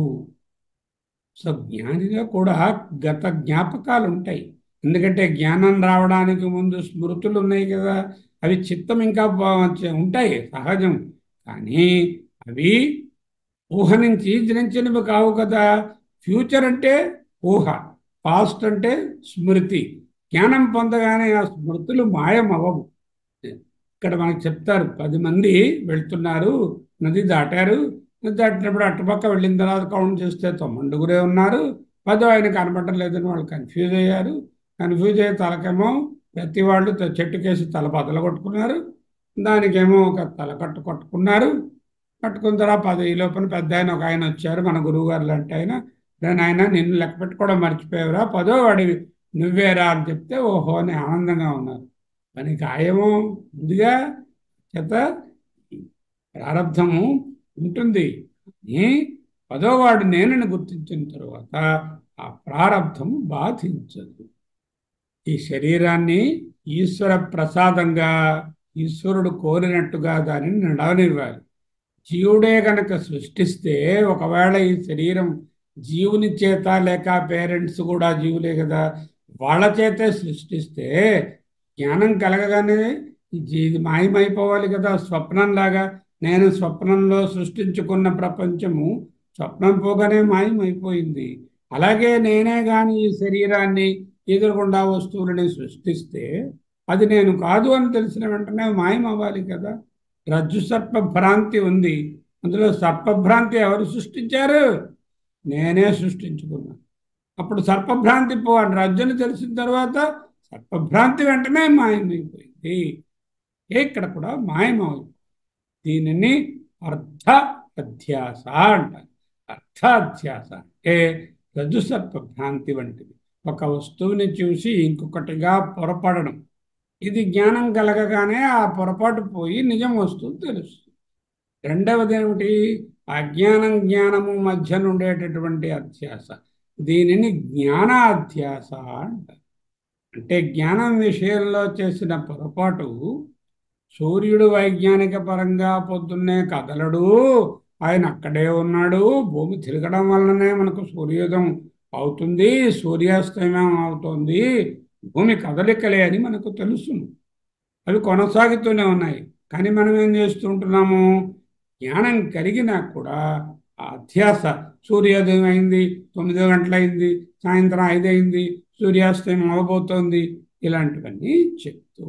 సో జ్ఞానిగా కూడా గత జ్ఞాపకాలు ఉంటాయి ఎందుకంటే జ్ఞానం రావడానికి ముందు స్మృతులు ఉన్నాయి కదా అవి చిత్తం ఇంకా ఉంటాయి సహజం కానీ అవి ఊహ నుంచి జనించినవి కావు కదా ఫ్యూచర్ అంటే ఊహ పాస్ట్ అంటే స్మృతి జ్ఞానం పొందగానే ఆ స్మృతులు మాయమవ్వవు ఇక్కడ మనకు చెప్తారు పది మంది వెళ్తున్నారు నది దాటారు నది దాటినప్పుడు అటుపక్క వెళ్ళిన తర్వాత కౌంట్ చేస్తే తొమ్మిదిగురే ఉన్నారు పదో ఆయన కనపడటం లేదని వాళ్ళు కన్ఫ్యూజ్ అయ్యారు కన్ఫ్యూజ్ అయ్యే తలకేమో ప్రతి వాళ్ళు చెట్టుకేసి తల బదలు కొట్టుకున్నారు దానికేమో ఒక తల కట్టు కొట్టుకున్నారు కట్టుకున్న తర్వాత పది ఈ లోపల పెద్ద ఆయన ఒక ఆయన వచ్చారు మన గురువు గారు లాంటి ఆయన దాని ఆయన నిన్ను లెక్క పెట్టుకోవడం మర్చిపోయావురా పదో వాడి నువ్వేరా అని చెప్తే ఓహో అని ఆనందంగా ఉన్నారు మరి గాయము ముందుగా చేత ప్రారంధము ఉంటుంది కానీ పదోవాడు నేనని గుర్తించిన తర్వాత ఆ ప్రారంధము బాధించదు ఈ శరీరాన్ని ఈశ్వర ప్రసాదంగా ఈశ్వరుడు కోరినట్టుగా దానిని నడవనివ్వాలి జీవుడే గనక సృష్టిస్తే ఒకవేళ ఈ శరీరం జీవుని చేత లేక పేరెంట్స్ కూడా జీవులే కదా వాళ్ళ చేతే సృష్టిస్తే జ్ఞానం కలగగానే ఇది మాయమైపోవాలి కదా స్వప్నంలాగా నేను స్వప్నంలో సృష్టించుకున్న ప్రపంచము స్వప్నం పోగానే మాయమైపోయింది అలాగే నేనే కానీ ఈ శరీరాన్ని ఎదురుగుండా వస్తువులని సృష్టిస్తే అది నేను కాదు అని తెలిసిన వెంటనే మాయం అవ్వాలి కదా రజ్జు సర్ప భ్రాంతి ఉంది అందులో సర్పభ్రాంతి ఎవరు సృష్టించారు నేనే సృష్టించుకున్నాను అప్పుడు సర్పభ్రాంతి పో అని రజ్జుని తెలిసిన తర్వాత సర్పభ్రాంతి వెంటనే మాయమైపోయింది ఇక్కడ కూడా మాయమైపోయింది దీనిని అర్థ అధ్యాస అంటారు అర్థ అధ్యాస అంటే రజ్జు సర్ప భ్రాంతి వంటిది ఒక వస్తువుని చూసి ఇంకొకటిగా పొరపడడం ఇది జ్ఞానం కలగగానే ఆ పొరపాటు పోయి నిజం వస్తువు తెలుస్తుంది రెండవది ఏమిటి అజ్ఞానం జ్ఞానము మధ్య ఉండేటటువంటి అధ్యాస దీనిని జ్ఞానాధ్యాస అంటారు అంటే జ్ఞానం విషయంలో చేసిన పొరపాటు సూర్యుడు వైజ్ఞానిక పరంగా పొద్దున్నే కదలడు ఆయన అక్కడే ఉన్నాడు భూమి తిరగడం వల్లనే మనకు సూర్యోదయం అవుతుంది సూర్యాస్తమయం అవుతుంది భూమి కదలికలే అని మనకు తెలుసును అవి కొనసాగుతూనే ఉన్నాయి కానీ మనం ఏం చేస్తుంటున్నాము జ్ఞానం కలిగినా కూడా ఆ అధ్యాస సూర్యోదయం అయింది తొమ్మిదో గంటలైంది సాయంత్రం ఐదు అయింది సూర్యాస్తమయం అవబోతోంది ఇలాంటివన్నీ చెప్తూ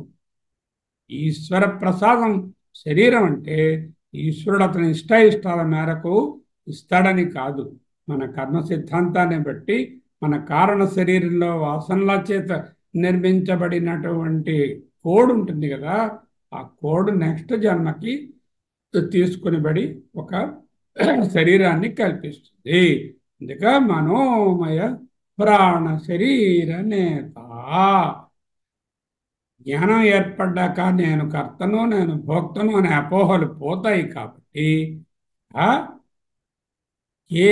ఈశ్వర ప్రసాదం శరీరం అంటే ఈశ్వరుడు అతని ఇష్టాయిష్టాల మేరకు ఇస్తాడని కాదు మన కర్మ సిద్ధాంతాన్ని బట్టి మన కారణ శరీరంలో వాసనల చేత నిర్మించబడినటువంటి కోడ్ ఉంటుంది కదా ఆ కోడ్ నెక్స్ట్ జన్మకి తీసుకునిబడి ఒక శరీరాన్ని కల్పిస్తుంది అందుక మనోమయ ప్రాణ శరీర నేత జ్ఞానం ఏర్పడ్డాక నేను కర్తను నేను భోక్తను అనే అపోహలు పోతాయి కాబట్టి ఏ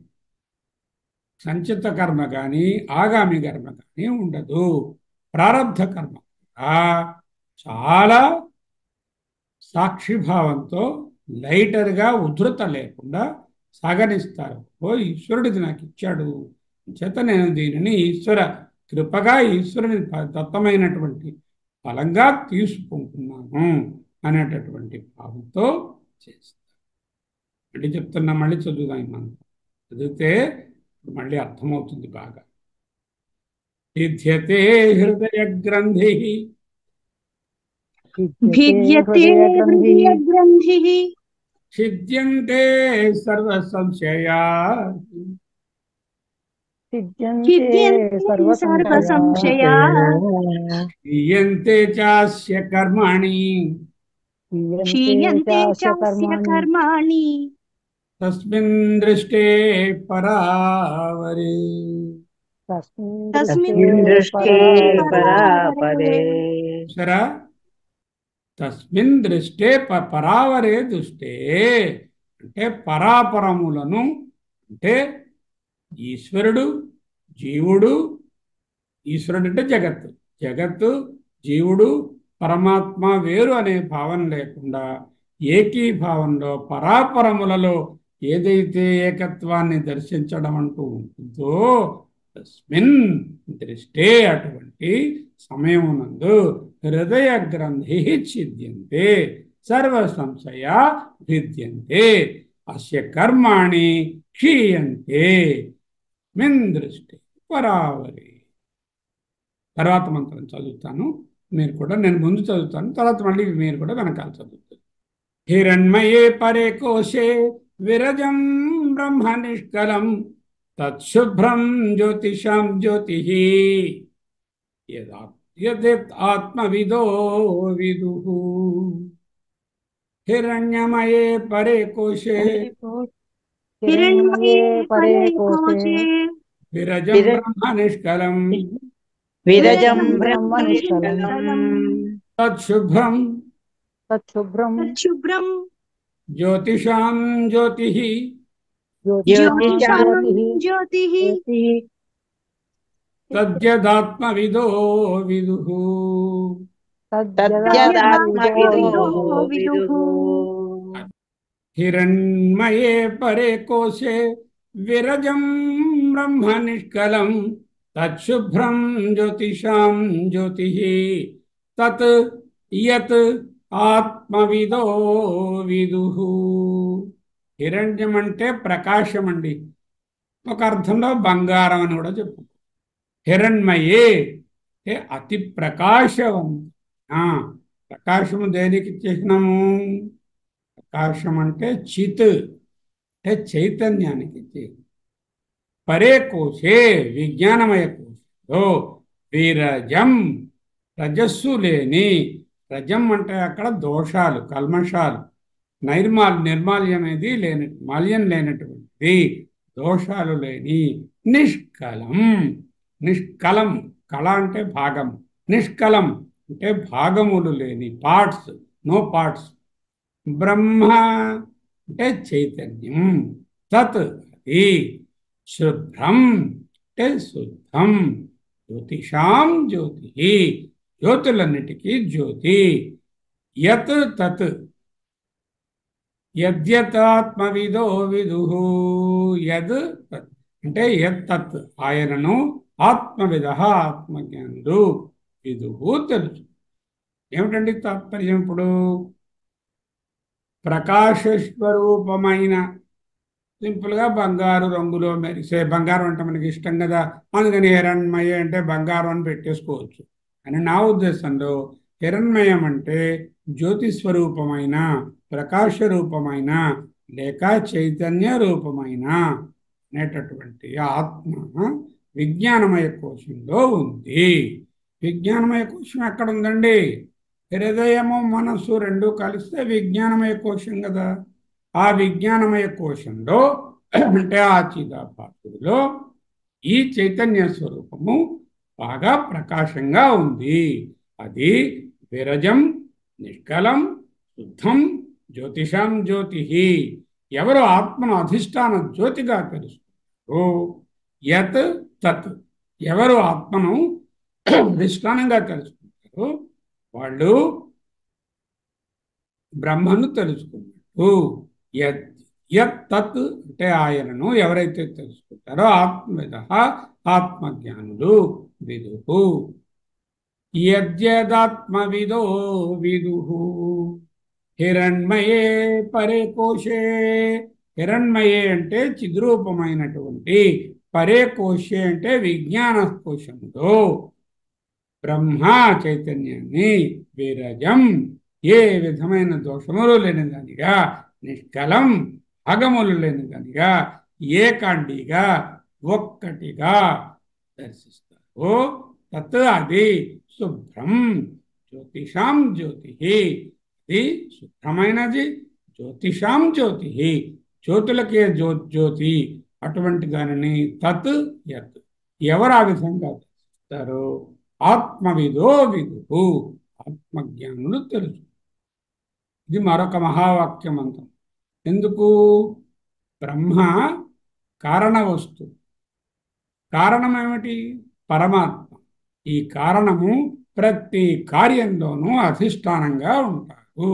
సంచిత కర్మ కానీ ఆగామి కర్మ కానీ ఉండదు ప్రారంధ కర్మ చాలా సాక్షిభావంతో లైటర్గా ఉధృత లేకుండా సాగనిస్తారు ఓ ఈశ్వరుడిది నాకు ఇచ్చాడు చేత నేను దీనిని ఈశ్వర కృపగా ఈశ్వరుని దత్తమైనటువంటి ఫలంగా తీసుకుంటున్నాను అనేటటువంటి భావంతో చేస్తారు మళ్ళీ చెప్తున్నా మళ్ళీ చదువుదాం మనం చదివితే మళ్ళీ అర్థమవుతుంది బాగా సిద్ధ్యతే హృదయ గ్రంథి భిద్యతే హృదయ గ్రంథిః సిద్ధ్యంతే సర్వ సంశయా సిద్ధ్యంతే ఛిద్యంతే సర్వ సర్వ సంశయా సంశయా క్రియంతే చాస్య కర్మాణి క్షీయంతే చాస్య చాస్య కర్మాణి కర్మాణి తస్మిన్ దృష్టే పరావరే తస్మిన్ తస్మిన్ దృష్టే దృష్టే పరాపరే. పరాపరే సరా తస్మిన్ దృష్టే ప- పరావరే దృష్టే అంటే పరాపరములను అంటే ఈశ్వరుడు జీవుడు ఈశ్వరుడు అంటే జగత్తు జగత్తు జీవుడు పరమాత్మ వేరు అనే భావన లేకుండా ఏకీభావంలో పరాపరములలో ఏదైతే ఏకత్వాన్ని దర్శించడం అంటూ ఉంటుందో తస్మిన్ దృష్టే అటువంటి సమయమునందు హృదయ గ్రంథి ఛిద్యంతే సర్వ సంశయ భిద్యంతే అస్య కర్మాణి క్షీయంతే మిన్ దృష్టి పరావరి తర్వాత మంత్రం చదువుతాను మీరు కూడా నేను ముందు చదువుతాను తర్వాత మళ్ళీ మీరు కూడా వెనకాల చదువుతారు హిరణ్మయే పరే కోశే విరజం బ్రహ్మ నిష్కలం తత్శుభ్రం జ్యోతిషాం జ్యోతి యదేత్ ఆత్మవిదో విదు హిరణ్యమయే పరే కోశే హిరణ్మయే పరే కోశే విరజం విర- బ్రహ్మ నిష్కలం విరజం బ్రహ్మ బ్రహ్మ నిష్కలం. నిష్కలం తత్శుభ్రం తచ్చుభ్రం శుభ్రం జ్యోతిషాం జ్యోతి జ్యోతిషాం జ్యోతి జ్యోతిః తద్యదాత్మవిదో విదు తద్యదాత్మవిదో విదుః హిరణ్మయే పరే కోశే విరజం బ్రహ్మ నిష్కలం తత్శుభ్రం జ్యోతిషాం జ్యోతి తత్ యత్ ఆత్మవిదో విదు హిరణ్యం అంటే ప్రకాశం అండి ఒక అర్థంలో బంగారం అని కూడా చెప్పు హిరణ్మయే అంటే అతి ప్రకాశవంతం ఆ, ప్రకాశము దేనికి చిహ్నము ప్రకాశం అంటే చిత్ అంటే చైతన్యానికి చిహ్నం పరే కోశే విజ్ఞానమయ కోశంలో వీరజం రజస్సు లేని రజం అంటే అక్కడ దోషాలు కల్మషాలు నైర్మాల్ నిర్మాల్యం అనేది లేని మాల్యం లేనటువంటిది దోషాలు లేని నిష్కలం నిష్కలం కళ అంటే భాగం నిష్కలం అంటే భాగములు లేని పార్ట్స్ నో పార్ట్స్ బ్రహ్మ అంటే చైతన్యం తత్ అది శుభ్రం అంటే శుద్ధం జ్యోతిషాం జ్యోతి జ్యోతులన్నిటికీ జ్యోతి యత్ తత్ యద్యతాత్మవిదో విదు యద్ తత్ అంటే యత్ తత్ ఆయనను ఆత్మవిద ఆత్మజ్ఞానుడు విదుహు తెలుసు ఏమిటండి తాత్పర్యం ఇప్పుడు ప్రకాశస్వరూపమైన సింపుల్గా బంగారు రంగులో మెరిసే బంగారం అంటే మనకి ఇష్టం కదా అందుకని హిరణ్మయ అంటే బంగారం అని పెట్టేసుకోవచ్చు అని నా ఉద్దేశంలో హిరణ్మయం అంటే జ్యోతి స్వరూపమైన ప్రకాశ రూపమైన లేక చైతన్య రూపమైన అనేటటువంటి ఆత్మ విజ్ఞానమయ కోశంలో ఉంది విజ్ఞానమయ కోశం ఎక్కడ ఉందండి హృదయము మనస్సు రెండు కలిస్తే విజ్ఞానమయ కోశం కదా ఆ విజ్ఞానమయ కోశంలో అంటే ఆ చిదాపాత్రుడిలో ఈ చైతన్య స్వరూపము బాగా ప్రకాశంగా ఉంది అది విరజం నిష్కలం శుద్ధం జ్యోతిషాం జ్యోతి ఎవరు ఆత్మను అధిష్టాన జ్యోతిగా తెలుసుకుంటారో యత్ తత్ ఎవరు ఆత్మను అధిష్టానంగా తెలుసుకుంటారో వాళ్ళు బ్రహ్మను తెలుసుకున్నట్టు యత్ యత్ తత్ అంటే ఆయనను ఎవరైతే తెలుసుకుంటారో ఆత్మవిద ఆత్మజ్ఞానులు విదుహు యద్యదాత్మవిదో విదుహు హిరణ్మయే పరే కోశే హిరణ్మయే అంటే చిద్రూపమైనటువంటి పరే కోశే అంటే విజ్ఞాన కోశంలో బ్రహ్మ చైతన్యాన్ని విరజం ఏ విధమైన దోషములు లేని దానిగా నిష్కలం భాగములు లేని దానిగా ఏకాండిగా ఒక్కటిగా దర్శిస్తారు తత్ అది శుభ్రం జ్యోతిషాం జ్యోతి ఇది శుభ్రమైనది జ్యోతిషాం జ్యోతి జ్యోతులకే జ్యో జ్యోతి అటువంటి దానిని తత్ యత్ ఎవరు ఆ విధంగా దర్శిస్తారో ఆత్మవిదో విదు ఆత్మజ్ఞానులు తెలుసు ఇది మరొక మహావాక్యం అంతం ఎందుకు బ్రహ్మ కారణ వస్తువు కారణం ఏమిటి పరమాత్మ ఈ కారణము ప్రతి కార్యంలోనూ అధిష్టానంగా ఉంటారు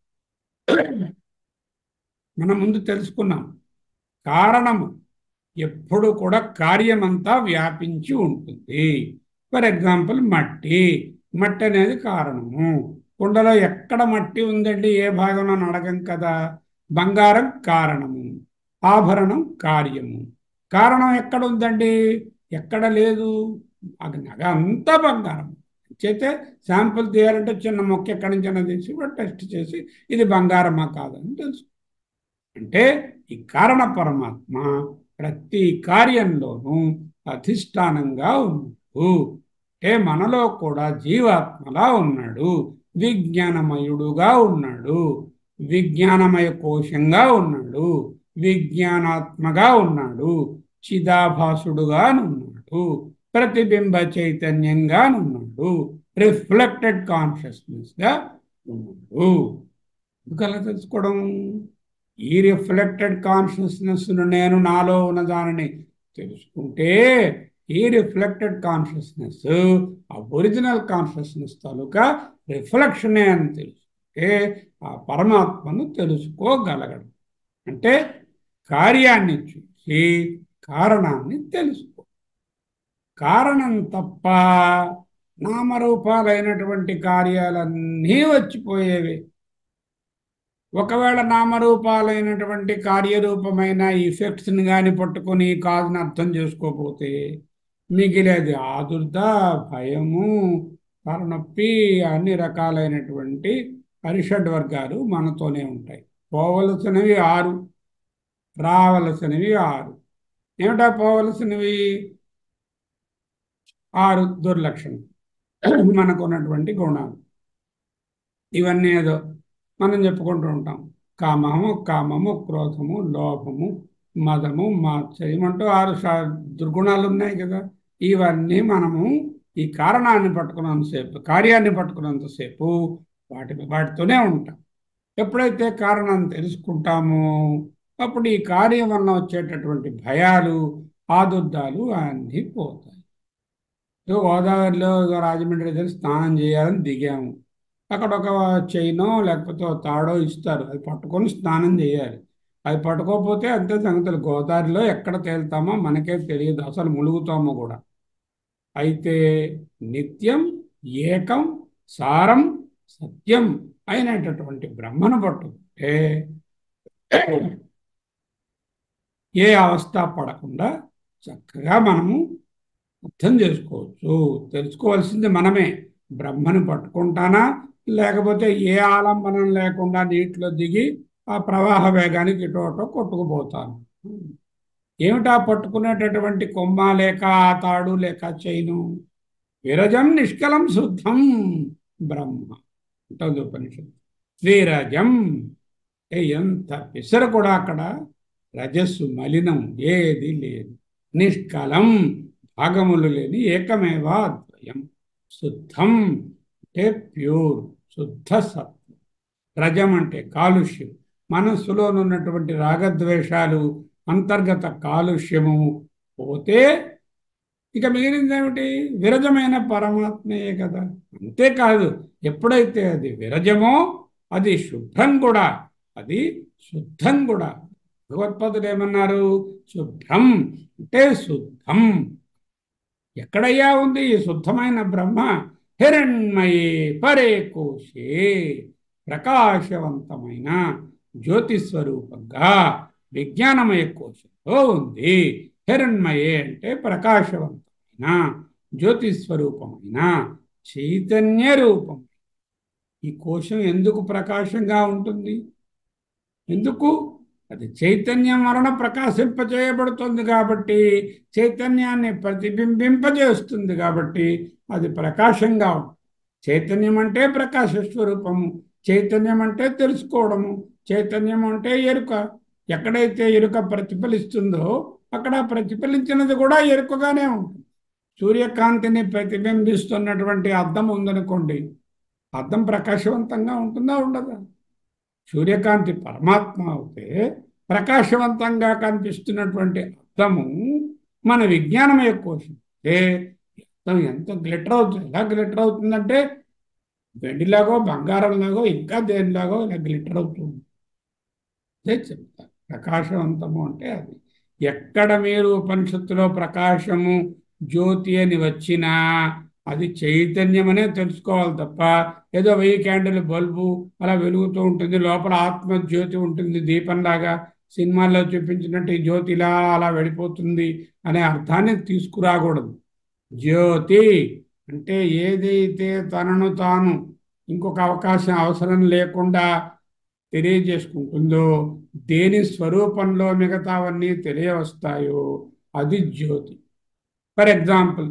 మనం ముందు తెలుసుకున్నాం కారణము ఎప్పుడు కూడా కార్యమంతా వ్యాపించి ఉంటుంది ఫర్ ఎగ్జాంపుల్ మట్టి మట్టి అనేది కారణము కుండలో ఎక్కడ మట్టి ఉందండి ఏ భాగంలో అడగం కదా బంగారం కారణము ఆభరణం కార్యము కారణం ఎక్కడ ఉందండి ఎక్కడ లేదు అది నగ అంతా బంగారం చేస్తే శాంపుల్ తీయాలంటే చిన్న మొక్క ఎక్కడి నుంచి తీసి టెస్ట్ చేసి ఇది బంగారమా కాదని తెలుసు అంటే ఈ కారణ పరమాత్మ ప్రతి కార్యంలోనూ అధిష్టానంగా ఉన్నాడు అంటే మనలో కూడా జీవాత్మలా ఉన్నాడు విజ్ఞానమయుడుగా ఉన్నాడు విజ్ఞానమయ కోశంగా ఉన్నాడు విజ్ఞానాత్మగా ఉన్నాడు చిదాభాసుడుగా ఉన్నాడు ప్రతిబింబ చైతన్యంగా ఉన్నాడు రిఫ్లెక్టెడ్ కాన్షియస్నెస్ గా ఉన్నాడు ఎందుకలా తెలుసుకోవడం ఈ రిఫ్లెక్టెడ్ కాన్షియస్నెస్ నేను నాలో ఉన్న దానిని తెలుసుకుంటే ఈ రిఫ్లెక్టెడ్ కాన్షియస్నెస్ ఆ ఒరిజినల్ కాన్షియస్నెస్ తాలూకా రిఫ్లెక్షనే అని తెలుసుకుంటే ఆ పరమాత్మను తెలుసుకోగలగడం అంటే కార్యాన్ని చూసి కారణాన్ని తెలుసుకో కారణం తప్ప నామరూపాలైనటువంటి కార్యాలన్నీ వచ్చిపోయేవి ఒకవేళ నామరూపాలైనటువంటి కార్యరూపమైన ఇఫెక్ట్స్ని కానీ పట్టుకొని కాదుని అర్థం చేసుకోకపోతే మిగిలేది ఆదుర్ద భయము తలనొప్పి అన్ని రకాలైనటువంటి పరిషడ్ వర్గాలు మనతోనే ఉంటాయి పోవలసినవి ఆరు రావలసినవి ఆరు ఏమిటా పోవలసినవి ఆరు దుర్లక్షణం మనకు ఉన్నటువంటి గుణాలు ఇవన్నీ ఏదో మనం చెప్పుకుంటూ ఉంటాం కామము కామము క్రోధము లోభము మదము మాత్సర్యం అంటూ ఆరు దుర్గుణాలు ఉన్నాయి కదా ఇవన్నీ మనము ఈ కారణాన్ని పట్టుకున్నంతసేపు కార్యాన్ని పట్టుకున్నంతసేపు వాటి వాటితోనే ఉంటాం ఎప్పుడైతే కారణాన్ని తెలుసుకుంటామో అప్పుడు ఈ కార్యం వలన వచ్చేటటువంటి భయాలు ఆదుర్దాలు అన్నీ పోతాయి గోదావరిలో రాజమండ్రి దగ్గర స్నానం చేయాలని దిగాము అక్కడ ఒక చైనో లేకపోతే ఒక తాడో ఇస్తారు అది పట్టుకొని స్నానం చేయాలి అది పట్టుకోకపోతే అంతే సంగతులు గోదావరిలో ఎక్కడ తేలుతామో మనకే తెలియదు అసలు ములుగుతామో కూడా అయితే నిత్యం ఏకం సారం సత్యం అయినటువంటి బ్రహ్మను పట్టుకుంటే ఏ అవస్థ పడకుండా చక్కగా మనము అర్థం చేసుకోవచ్చు తెలుసుకోవాల్సింది మనమే బ్రహ్మను పట్టుకుంటానా లేకపోతే ఏ ఆలంబనం లేకుండా నీటిలో దిగి ఆ ప్రవాహ వేగానికి ఇటు అటో కొట్టుకుపోతాను ఏమిటా పట్టుకునేటటువంటి కొమ్మ లేక ఆ తాడు లేక చైను విరజం నిష్కలం శుద్ధం బ్రహ్మ ఉంటుంది ఉపనిషత్తు విరజం ఎంత పిసర కూడా అక్కడ రజస్సు మలినం ఏది లేదు నిష్కలం భాగములు లేని ఏకమేవా అద్వయం శుద్ధం అంటే ప్యూర్ శుద్ధ సత్వం రజం అంటే కాలుష్యం మనస్సులోనున్నటువంటి రాగద్వేషాలు అంతర్గత కాలుష్యము పోతే ఇక మిగిలింది ఏమిటి విరజమైన పరమాత్మయే కదా అంతేకాదు ఎప్పుడైతే అది విరజమో అది శుద్ధం కూడా అది శుద్ధం కూడా భగవత్పదులు ఏమన్నారు శుభ్రం అంటే శుద్ధం ఎక్కడయ్యా ఉంది ఈ శుద్ధమైన బ్రహ్మ హిరణ్మయే పరే కోశే ప్రకాశవంతమైన జ్యోతి స్వరూపంగా విజ్ఞానమయ కోశంలో ఉంది హిరణ్మయే అంటే ప్రకాశవంతమైన జ్యోతి స్వరూపమైన చైతన్య రూపం ఈ కోశం ఎందుకు ప్రకాశంగా ఉంటుంది ఎందుకు అది చైతన్యం వలన ప్రకాశింపజేయబడుతుంది కాబట్టి చైతన్యాన్ని ప్రతిబింబింపజేస్తుంది కాబట్టి అది ప్రకాశంగా ఉంటుంది చైతన్యం అంటే ప్రకాశ స్వరూపము చైతన్యం అంటే తెలుసుకోవడము చైతన్యం అంటే ఎరుక ఎక్కడైతే ఎరుక ప్రతిఫలిస్తుందో అక్కడ ప్రతిఫలించినది కూడా ఎరుకగానే ఉంటుంది సూర్యకాంతిని ప్రతిబింబిస్తున్నటువంటి అద్దం ఉందనుకోండి అద్దం ప్రకాశవంతంగా ఉంటుందా ఉండదా సూర్యకాంతి పరమాత్మ అవుతే ప్రకాశవంతంగా కనిపిస్తున్నటువంటి అర్థము మన విజ్ఞానమయ కోశం ఏ అర్థం ఎంత గ్లిటర్ అవుతుంది ఎలా గ్లిటర్ అవుతుందంటే వెండిలాగో బంగారంలాగో ఇంకా దేనిలాగో ఇలా గ్లిటర్ అవుతుంది అదే చెప్తా ప్రకాశవంతము అంటే అది ఎక్కడ మీరు ఉపనిషత్తులో ప్రకాశము జ్యోతి అని వచ్చినా అది చైతన్యం అనే తెలుసుకోవాలి తప్ప ఏదో వెయ్యి క్యాండిల్ బల్బు అలా వెలుగుతూ ఉంటుంది లోపల ఆత్మ జ్యోతి ఉంటుంది దీపంలాగా సినిమాల్లో చూపించినట్టు ఈ జ్యోతి ఇలా అలా వెళ్ళిపోతుంది అనే అర్థాన్ని తీసుకురాకూడదు జ్యోతి అంటే ఏదైతే తనను తాను ఇంకొక అవకాశం అవసరం లేకుండా తెలియజేసుకుంటుందో దేని స్వరూపంలో మిగతావన్నీ తెలియవస్తాయో అది జ్యోతి ఫర్ ఎగ్జాంపుల్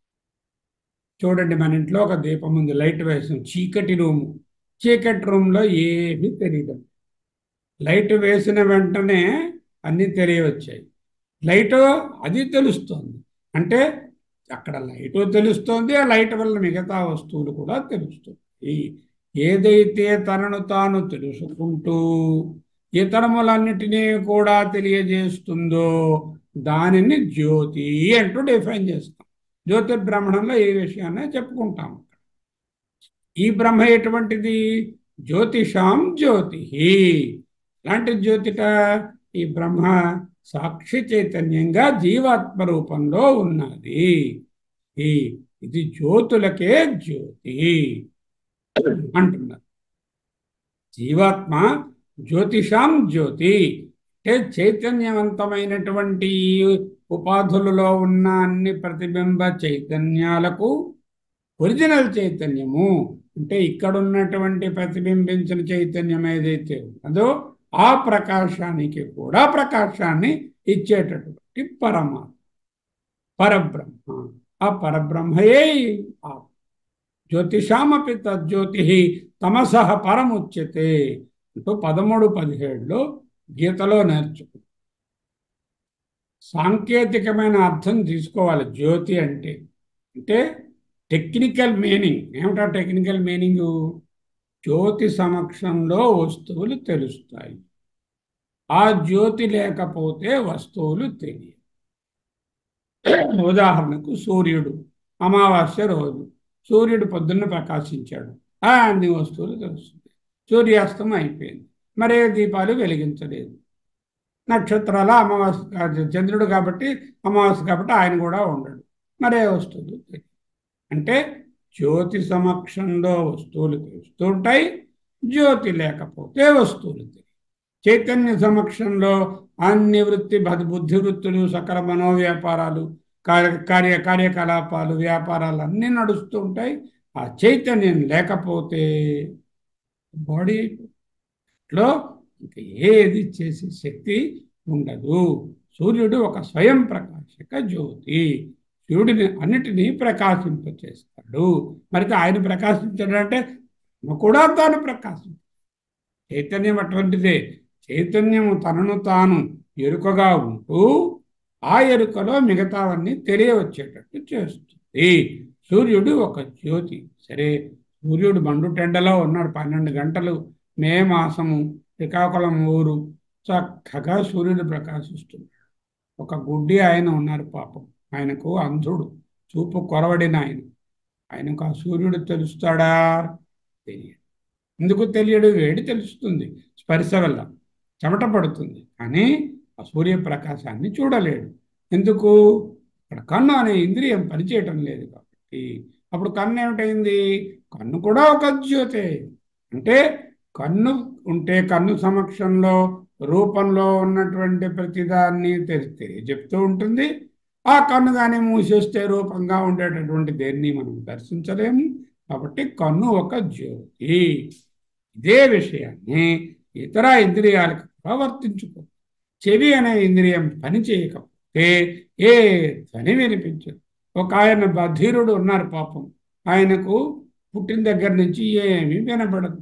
చూడండి మన ఇంట్లో ఒక దీపం ఉంది లైట్ వేసాం చీకటి రూము చీకటి రూమ్లో ఏమీ తెలియదు లైట్ వేసిన వెంటనే అన్నీ తెలియవచ్చాయి లైట్ అది తెలుస్తుంది అంటే అక్కడ లైట్ తెలుస్తోంది ఆ లైట్ వల్ల మిగతా వస్తువులు కూడా తెలుస్తుంది ఏదైతే తనను తాను తెలుసుకుంటూ ఇతరములన్నిటినీ కూడా తెలియజేస్తుందో దానిని జ్యోతి అంటూ డిఫైన్ చేస్తాం జ్యోతిర్బ్రహ్మణంలో ఈ విషయాన్ని చెప్పుకుంటాం ఈ బ్రహ్మ ఎటువంటిది జ్యోతిషాం జ్యోతి ఇలాంటి జ్యోతిట ఈ బ్రహ్మ సాక్షి చైతన్యంగా జీవాత్మ రూపంలో ఉన్నది ఈ ఇది జ్యోతులకే జ్యోతి అంటున్నారు జీవాత్మ జ్యోతిషాం జ్యోతి అంటే చైతన్యవంతమైనటువంటి ఉపాధులలో ఉన్న అన్ని ప్రతిబింబ చైతన్యాలకు ఒరిజినల్ చైతన్యము అంటే ఇక్కడ ఉన్నటువంటి ప్రతిబింబించిన చైతన్యం ఏదైతే ఉన్నదో ఆ ప్రకాశానికి కూడా ప్రకాశాన్ని ఇచ్చేటటువంటి పరమాత్మ పరబ్రహ్మ ఆ పరబ్రహ్మయే ఆ జ్యోతిషామపి తజ్జ్యోతి తమస పరముచ్యతే అంటూ పదమూడు పదిహేడులో గీతలో నేర్చుకు సాంకేతికమైన అర్థం తీసుకోవాలి జ్యోతి అంటే అంటే టెక్నికల్ మీనింగ్ ఏమిటా టెక్నికల్ మీనింగ్ జ్యోతి సమక్షంలో వస్తువులు తెలుస్తాయి ఆ జ్యోతి లేకపోతే వస్తువులు తెలియదు ఉదాహరణకు సూర్యుడు అమావాస్య రోజు సూర్యుడు పొద్దున్న ప్రకాశించాడు ఆ అన్ని వస్తువులు తెలుస్తుంది సూర్యాస్తం అయిపోయింది మరే దీపాలు వెలిగించలేదు నక్షత్రాల అమావాస్య చంద్రుడు కాబట్టి అమావాస్య కాబట్టి ఆయన కూడా ఉండడు మరే వస్తువులు తెలియదు అంటే జ్యోతి సమక్షంలో వస్తువులు తెలుస్తూ ఉంటాయి జ్యోతి లేకపోతే వస్తువులు తెలియదు చైతన్య సమక్షంలో అన్ని వృత్తి బుద్ధి వృత్తులు సకల మనోవ్యాపారాలు కార్య కార్య కార్యకలాపాలు వ్యాపారాలు అన్నీ నడుస్తూ ఉంటాయి ఆ చైతన్యం లేకపోతే బాడీలో ఇంకా ఏది చేసే శక్తి ఉండదు సూర్యుడు ఒక స్వయం ప్రకాశక జ్యోతి సూర్యుడిని అన్నిటినీ ప్రకాశింపచేస్తాడు మరి ఆయన ప్రకాశించాడంటే కూడా తాను ప్రకాశించాడు చైతన్యం అటువంటిదే చైతన్యము తనను తాను ఎరుకగా ఉంటూ ఆ ఎరుకలో మిగతావన్నీ తెలియవచ్చేటట్టు చేస్తుంది సూర్యుడు ఒక జ్యోతి సరే సూర్యుడు మండుటెండలో ఉన్నాడు పన్నెండు గంటలు మే మాసము శ్రీకాకుళం ఊరు చక్కగా సూర్యుడు ప్రకాశిస్తున్నాడు ఒక గుడ్డి ఆయన ఉన్నారు పాపం ఆయనకు అంధుడు చూపు కొరవడిన ఆయన ఆయనకు ఆ సూర్యుడు తెలుస్తాడా తెలియదు ఎందుకు తెలియడు వేడి తెలుస్తుంది స్పర్శ వల్ల చెమట పడుతుంది కానీ ఆ సూర్యప్రకాశాన్ని చూడలేడు ఎందుకు అక్కడ కన్ను అనే ఇంద్రియం పనిచేయటం లేదు కాబట్టి అప్పుడు కన్ను ఏమిటైంది కన్ను కూడా ఒక జ్యోతే అంటే కన్ను ఉంటే కన్ను సమక్షంలో రూపంలో ఉన్నటువంటి ప్రతిదాన్ని తెరిస్తే చెప్తూ ఉంటుంది ఆ కన్ను కానీ మూసేస్తే రూపంగా ఉండేటటువంటి దేన్ని మనం దర్శించలేము కాబట్టి కన్ను ఒక జ్యోతి ఇదే విషయాన్ని ఇతర ఇంద్రియాలకు ప్రవర్తించుకో చెవి అనే ఇంద్రియం పని చేయకపోతే ఏ ధ్వని వినిపించదు ఒక ఆయన బధీరుడు ఉన్నారు పాపం ఆయనకు పుట్టిన దగ్గర నుంచి ఏమీ వినపడదు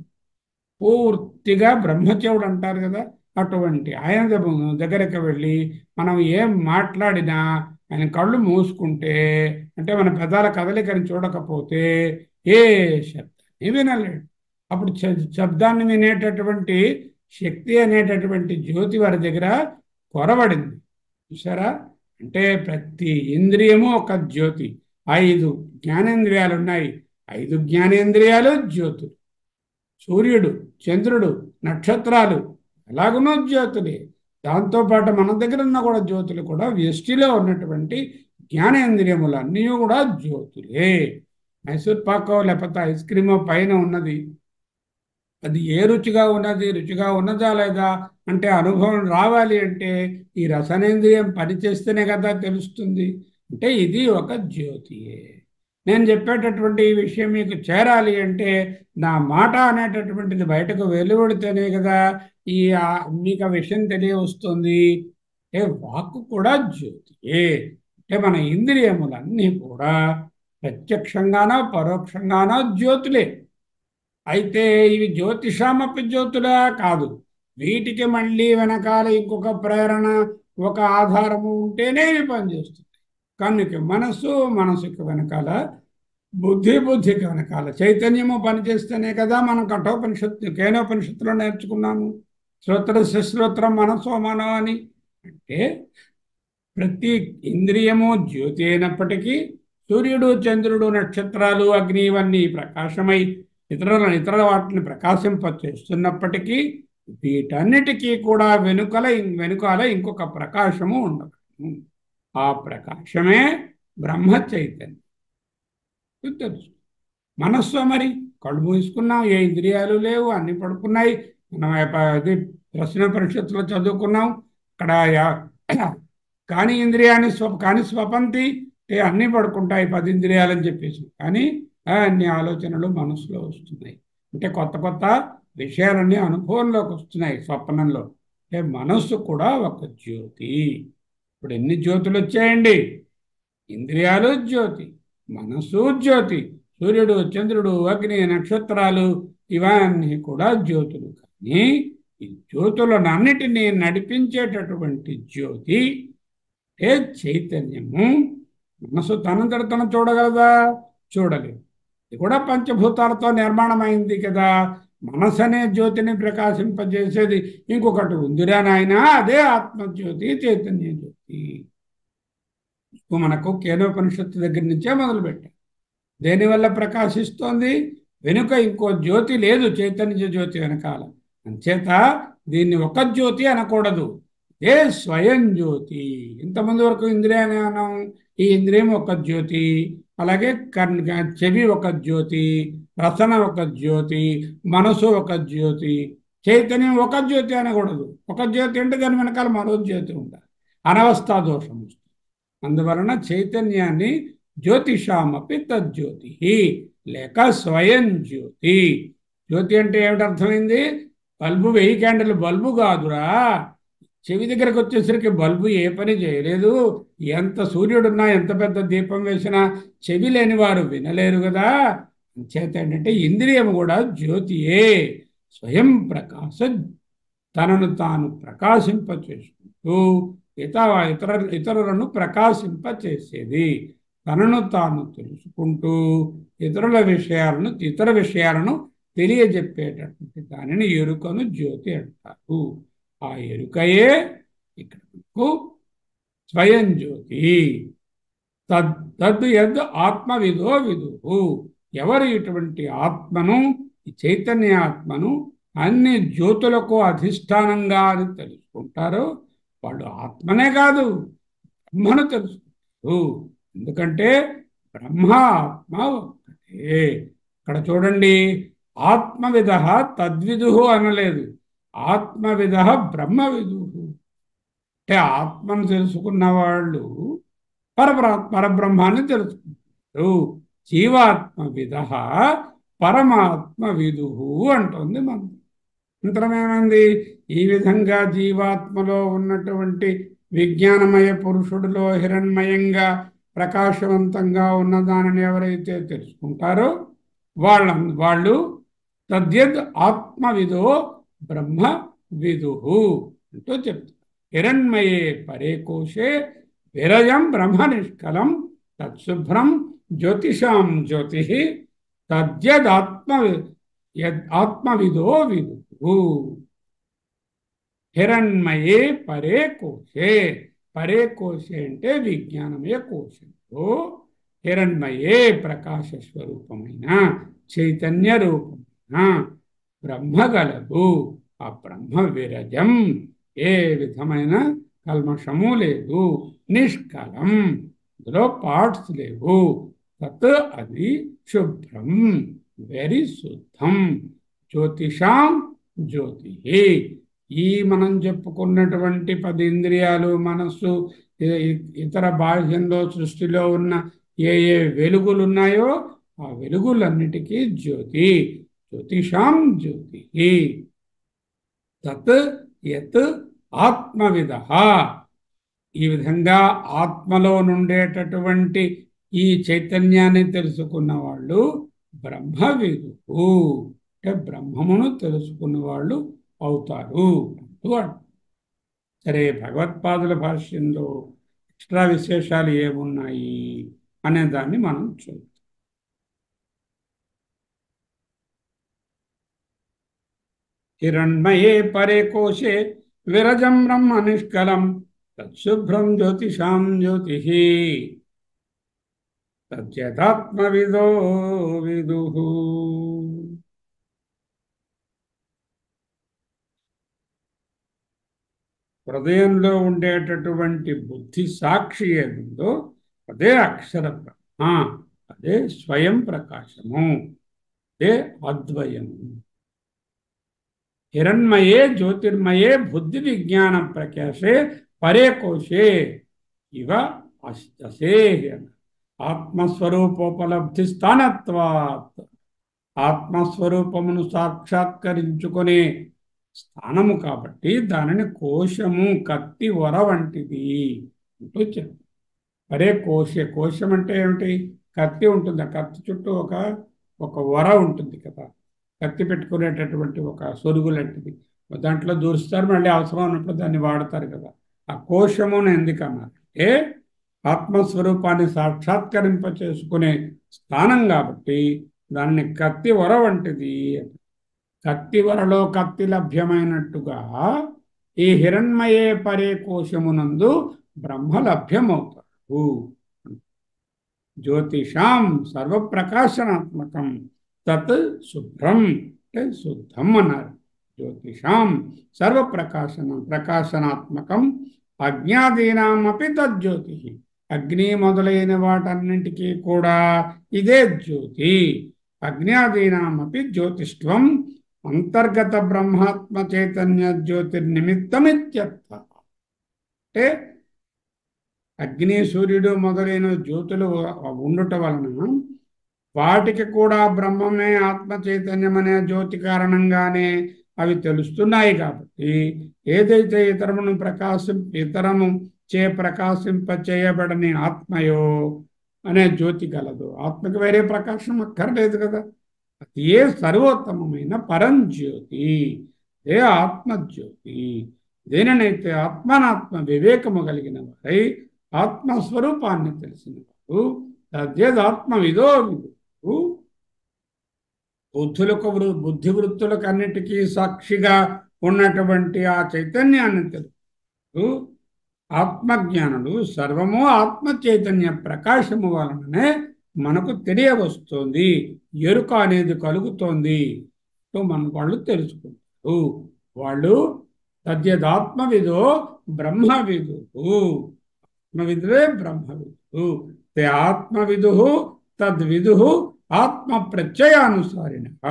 పూర్తిగా బ్రహ్మచెవుడు అంటారు కదా అటువంటి ఆయన దగ్గ- దగ్గరికి వెళ్ళి మనం ఏం మాట్లాడినా ఆయన కళ్ళు మూసుకుంటే అంటే మన పెదాల కదలికని చూడకపోతే ఏ శబ్దాన్ని వినలేడు అప్పుడు శ- శబ్దాన్ని వినేటటువంటి శక్తి అనేటటువంటి జ్యోతి వారి దగ్గర కొరబడింది చూసారా అంటే ప్రతి ఇంద్రియము ఒక జ్యోతి ఐదు జ్ఞానేంద్రియాలు ఉన్నాయి ఐదు జ్ఞానేంద్రియాలు జ్యోతులు సూర్యుడు చంద్రుడు నక్షత్రాలు ఎలాగునో జ్యోతులే దాంతోపాటు మన దగ్గర ఉన్న కూడా జ్యోతులు కూడా వ్యష్టిలో ఉన్నటువంటి జ్ఞానేంద్రియములు అన్నీ కూడా జ్యోతులే మైసూర్ పాకో లేకపోతే ఐస్ క్రీమో పైన ఉన్నది అది ఏ రుచిగా ఉన్నది రుచిగా ఉన్నదా లేదా అంటే అనుభవం రావాలి అంటే ఈ రసనేంద్రియం పనిచేస్తేనే కదా తెలుస్తుంది అంటే ఇది ఒక జ్యోతియే నేను చెప్పేటటువంటి ఈ విషయం మీకు చేరాలి అంటే నా మాట అనేటటువంటిది బయటకు వెలువడితేనే కదా ఈ ఆ, మీకు ఆ విషయం తెలియవస్తుంది అంటే వాక్కు కూడా జ్యోతియే అంటే మన ఇంద్రియములన్నీ కూడా ప్రత్యక్షంగానో పరోక్షంగానో జ్యోతులే అయితే ఇవి జ్యోతిషామపి జ్యోతులా కాదు వీటికి మళ్ళీ వెనకాల ఇంకొక ప్రేరణ ఒక ఆధారము ఉంటేనే ఇవి పనిచేస్తుంది కన్నుకి మనస్సు మనసుకి వెనకాల బుద్ధి బుద్ధికి వెనకాల చైతన్యము పనిచేస్తేనే కదా మనం కఠోపనిషత్తు కేనోపనిషత్తులో నేర్చుకున్నాము శ్రోత్ర శ్రోత్రం మనసో మనో అని అంటే ప్రతి ఇంద్రియము జ్యోతి అయినప్పటికీ సూర్యుడు చంద్రుడు నక్షత్రాలు అగ్ని ఇవన్నీ ప్రకాశమై ఇతరుల ఇతర వాటిని ప్రకాశింప చేస్తున్నప్పటికీ వీటన్నిటికీ కూడా వెనుకల వెనుకాల ఇంకొక ప్రకాశము ఉండదు ఆ ప్రకాశమే బ్రహ్మ చైతన్యం ఇది తెలుసు మనస్సు మరి కళ్ళు మూసుకున్నాం ఏ ఇంద్రియాలు లేవు అన్ని పడుకున్నాయి మనం ఆ- అది ప్రశ్న పరిషత్తులో చదువుకున్నాం అక్కడ యా- కాని ఇంద్రియాన్ని స్వ కాని స్వపంతి ఏ అన్నీ పడుకుంటాయి పది ఇంద్రియాలని చెప్పేసి కానీ ఆ అన్ని ఆలోచనలు మనసులో వస్తున్నాయి అంటే కొత్త కొత్త విషయాలన్నీ అనుభవంలోకి వస్తున్నాయి స్వప్నంలో అంటే మనస్సు కూడా ఒక జ్యోతి ఇప్పుడు ఎన్ని జ్యోతులు వచ్చాయండి ఇంద్రియాలు జ్యోతి మనస్సు జ్యోతి సూర్యుడు చంద్రుడు అగ్ని నక్షత్రాలు ఇవన్నీ కూడా జ్యోతులు కానీ ఈ జ్యోతులనన్నిటినీ నడిపించేటటువంటి జ్యోతి ఏ చైతన్యము మనసు తనంతట తను చూడగలదా చూడలేదు ఇది కూడా పంచభూతాలతో నిర్మాణమైంది కదా మనసు అనే జ్యోతిని ప్రకాశింపజేసేది ఇంకొకటి ఉందిరా నాయన అదే ఆత్మజ్యోతి చైతన్య జ్యోతి ఇప్పుడు మనకు కేనోపనిషత్తు దగ్గర నుంచే మొదలుపెట్టాం దేనివల్ల ప్రకాశిస్తోంది వెనుక ఇంకో జ్యోతి లేదు చైతన్య జ్యోతి వెనకాల అంచేత దీన్ని ఒక జ్యోతి అనకూడదు ఏ స్వయం జ్యోతి ఇంతమంది వరకు ఇంద్రియాన్ని అన్నాం ఈ ఇంద్రియం ఒక జ్యోతి అలాగే కర్ణ చెవి ఒక జ్యోతి రసన ఒక జ్యోతి మనసు ఒక జ్యోతి చైతన్యం ఒక జ్యోతి అనకూడదు ఒక జ్యోతి అంటే దాని వెనకాల మరో జ్యోతి ఉండాలి అనవస్థా దోషం వస్తుంది అందువలన చైతన్యాన్ని జ్యోతిషామపి తజ్జ్యోతి లేక స్వయం జ్యోతి జ్యోతి అంటే ఏమిటి అర్థమైంది బల్బు వెయ్యి క్యాండిల్ బల్బు కాదురా చెవి దగ్గరకు వచ్చేసరికి బల్బు ఏ పని చేయలేదు ఎంత సూర్యుడున్నా ఎంత పెద్ద దీపం వేసినా చెవి లేని వారు వినలేరు కదా చేత ఏంటంటే ఇంద్రియం కూడా జ్యోతియే స్వయం ప్రకాశ తనను తాను ప్రకాశింప చేసుకుంటూ ఇతర ఇతర ఇతరులను ప్రకాశింప చేసేది తనను తాను తెలుసుకుంటూ ఇతరుల విషయాలను ఇతర విషయాలను తెలియజెప్పేటటువంటి దానిని ఎరుకను జ్యోతి అంటారు ఆ ఎరుకయే ఇక్కడ మనకు స్వయం జ్యోతి తద్ తద్ యద్ ఆత్మవిదో విదుహు ఎవరు ఇటువంటి ఆత్మను ఈ చైతన్య ఆత్మను అన్ని జ్యోతులకు అధిష్టానంగా అని తెలుసుకుంటారో వాళ్ళు ఆత్మనే కాదు బ్రహ్మను తెలుసుకుంటారు ఎందుకంటే బ్రహ్మ ఆత్మ ఒక్కటే ఇక్కడ చూడండి ఆత్మవిధ తద్విదు అనలేదు ఆత్మవిధ బ్రహ్మవిదు అంటే ఆత్మను తెలుసుకున్న వాళ్ళు పరబ్ర పరబ్రహ్మాన్ని తెలుసుకుంటారు జీవాత్మ విధ పరమాత్మ విదు అంటుంది మనం మంత్రమేమంది ఈ విధంగా జీవాత్మలో ఉన్నటువంటి విజ్ఞానమయ పురుషుడిలో హిరణ్మయంగా ప్రకాశవంతంగా ఉన్న దానిని ఎవరైతే తెలుసుకుంటారో వాళ్ళ వాళ్ళు తద్యద్ ఆత్మవిదో బ్రహ్మ విదు అంటూ చెప్తారు హిరణ్మయే పరే కోశే విరజం బ్రహ్మ నిష్కలం తత్శుభ్రం జ్యోతిషాం జ్యోతి తద్యదాత్మ యద్ ఆత్మవిదో విదు హిరణ్మయే పరే కోశే పరే కోశే అంటే విజ్ఞానమయ కోశంలో హిరణ్మయే ప్రకాశ స్వరూపమైన చైతన్య రూపమైన బ్రహ్మ గలదు ఆ బ్రహ్మ విరజం ఏ విధమైన కల్మషము లేదు నిష్కలం అందులో పార్ట్స్ లేవు తత్ అది శుభ్రం వెరీ శుద్ధం జ్యోతిషాం జ్యోతి ఈ మనం చెప్పుకున్నటువంటి పది ఇంద్రియాలు మనస్సు ఇ- ఇతర బాహ్యంలో సృష్టిలో ఉన్న ఏ ఏ వెలుగులు ఉన్నాయో ఆ వెలుగులన్నిటికీ జ్యోతి జ్యోతిషాం జ్యోతి తత్ యత్ ఆత్మవిధ ఈ విధంగా ఆత్మలో నుండేటటువంటి ఈ చైతన్యాన్ని తెలుసుకున్న వాళ్ళు బ్రహ్మవిదు అంటే బ్రహ్మమును తెలుసుకున్న వాళ్ళు అవుతారు అంటూ అంటారు. సరే భగవత్పాదుల భాష్యంలో ఎక్స్ట్రా విశేషాలు ఏమున్నాయి అనే దాన్ని మనం చూద్దాం హిరణ్మయే పరే కోశే విరజం బ్రహ్మ నిష్కలం తత్శుభ్రం జ్యోతిషాం జ్యోతి తద్యదాత్మవిదో విదు హృదయంలో ఉండేటటువంటి బుద్ధి సాక్షి ఏదుందో అదే అక్షర బ్రహ్మ అదే స్వయం ప్రకాశము అదే అద్వయము హిరణ్మయే జ్యోతిర్మయే బుద్ధి విజ్ఞాన ప్రకాశే పరే కోశే ఇవ అష్టసే ఆత్మస్వరూపోపలబ్ధి స్థానత్వాత్ ఆత్మస్వరూపమును సాక్షాత్కరించుకునే స్థానము కాబట్టి దానిని కోశము కత్తి వర వంటిది అంటూ చెప్పారు పరే కోశ కోశం అంటే ఏమిటి కత్తి ఉంటుంది ఆ కత్తి చుట్టూ ఒక ఒక వర ఉంటుంది కదా కత్తి పెట్టుకునేటటువంటి ఒక సొరుగు లాంటిది దాంట్లో దూరుస్తారు మళ్ళీ అవసరం ఉన్నప్పుడు దాన్ని వాడతారు కదా ఆ కోశమును ఎందుకు అన్నారంటే ఆత్మస్వరూపాన్ని సాక్షాత్కరింప చేసుకునే స్థానం కాబట్టి దాన్ని కత్తి వర వంటిది అని. కత్తి వరలో కత్తి లభ్యమైనట్టుగా ఈ హిరణ్మయే పరే కోశమునందు బ్రహ్మ లభ్యమవుతాడు జ్యోతిషాం సర్వప్రకాశనాత్మకం తత్ శుభ్రం అంటే శుద్ధం అన్నారు జ్యోతిషాం సర్వప్రకాశన ప్రకాశనాత్మకం అజ్ఞాదీనామపి తజ్జ్యోతి అగ్ని మొదలైన వాటన్నింటికీ కూడా ఇదే జ్యోతి అజ్ఞాదీనామపి జ్యోతిష్వం అంతర్గత బ్రహ్మాత్మ చైతన్య జ్యోతిర్నిమిత్తమిత్యర్థ అంటే అగ్ని సూర్యుడు మొదలైన జ్యోతులు ఉండుట వలన వాటికి కూడా బ్రహ్మమే ఆత్మ చైతన్యం అనే జ్యోతి కారణంగానే అవి తెలుస్తున్నాయి కాబట్టి ఏదైతే ఇతరమును ప్రకాశం ఇతరము చే ప్రకాశింప చేయబడని ఆత్మయో అనే జ్యోతి కలదు ఆత్మకి వేరే ప్రకాశం అక్కర్లేదు కదా అది ఏ సర్వోత్తమమైన పరంజ్యోతి ఏ ఆత్మజ్యోతి దేనినైతే ఆత్మనాత్మ వివేకము కలిగిన వారై ఆత్మస్వరూపాన్ని తెలిసిన వారు తద్యదాత్మ విదో విదు బుద్ధులకు వృ- బుద్ధి వృత్తులకు అన్నిటికీ సాక్షిగా ఉన్నటువంటి ఆ చైతన్యాన్ని తెలుసు ఆత్మజ్ఞానుడు సర్వము ఆత్మ చైతన్య ప్రకాశము వలననే మనకు తెలియవస్తుంది ఎరుక అనేది కలుగుతోంది సో మన వాళ్ళు తెలుసుకుంటారు వాళ్ళు తద్యదాత్మవిదో బ్రహ్మవిదు ఆత్మవిదువే బ్రహ్మవిదు తే ఆత్మవిదు తద్విదు ఆత్మ ప్రత్యయానుసారిణ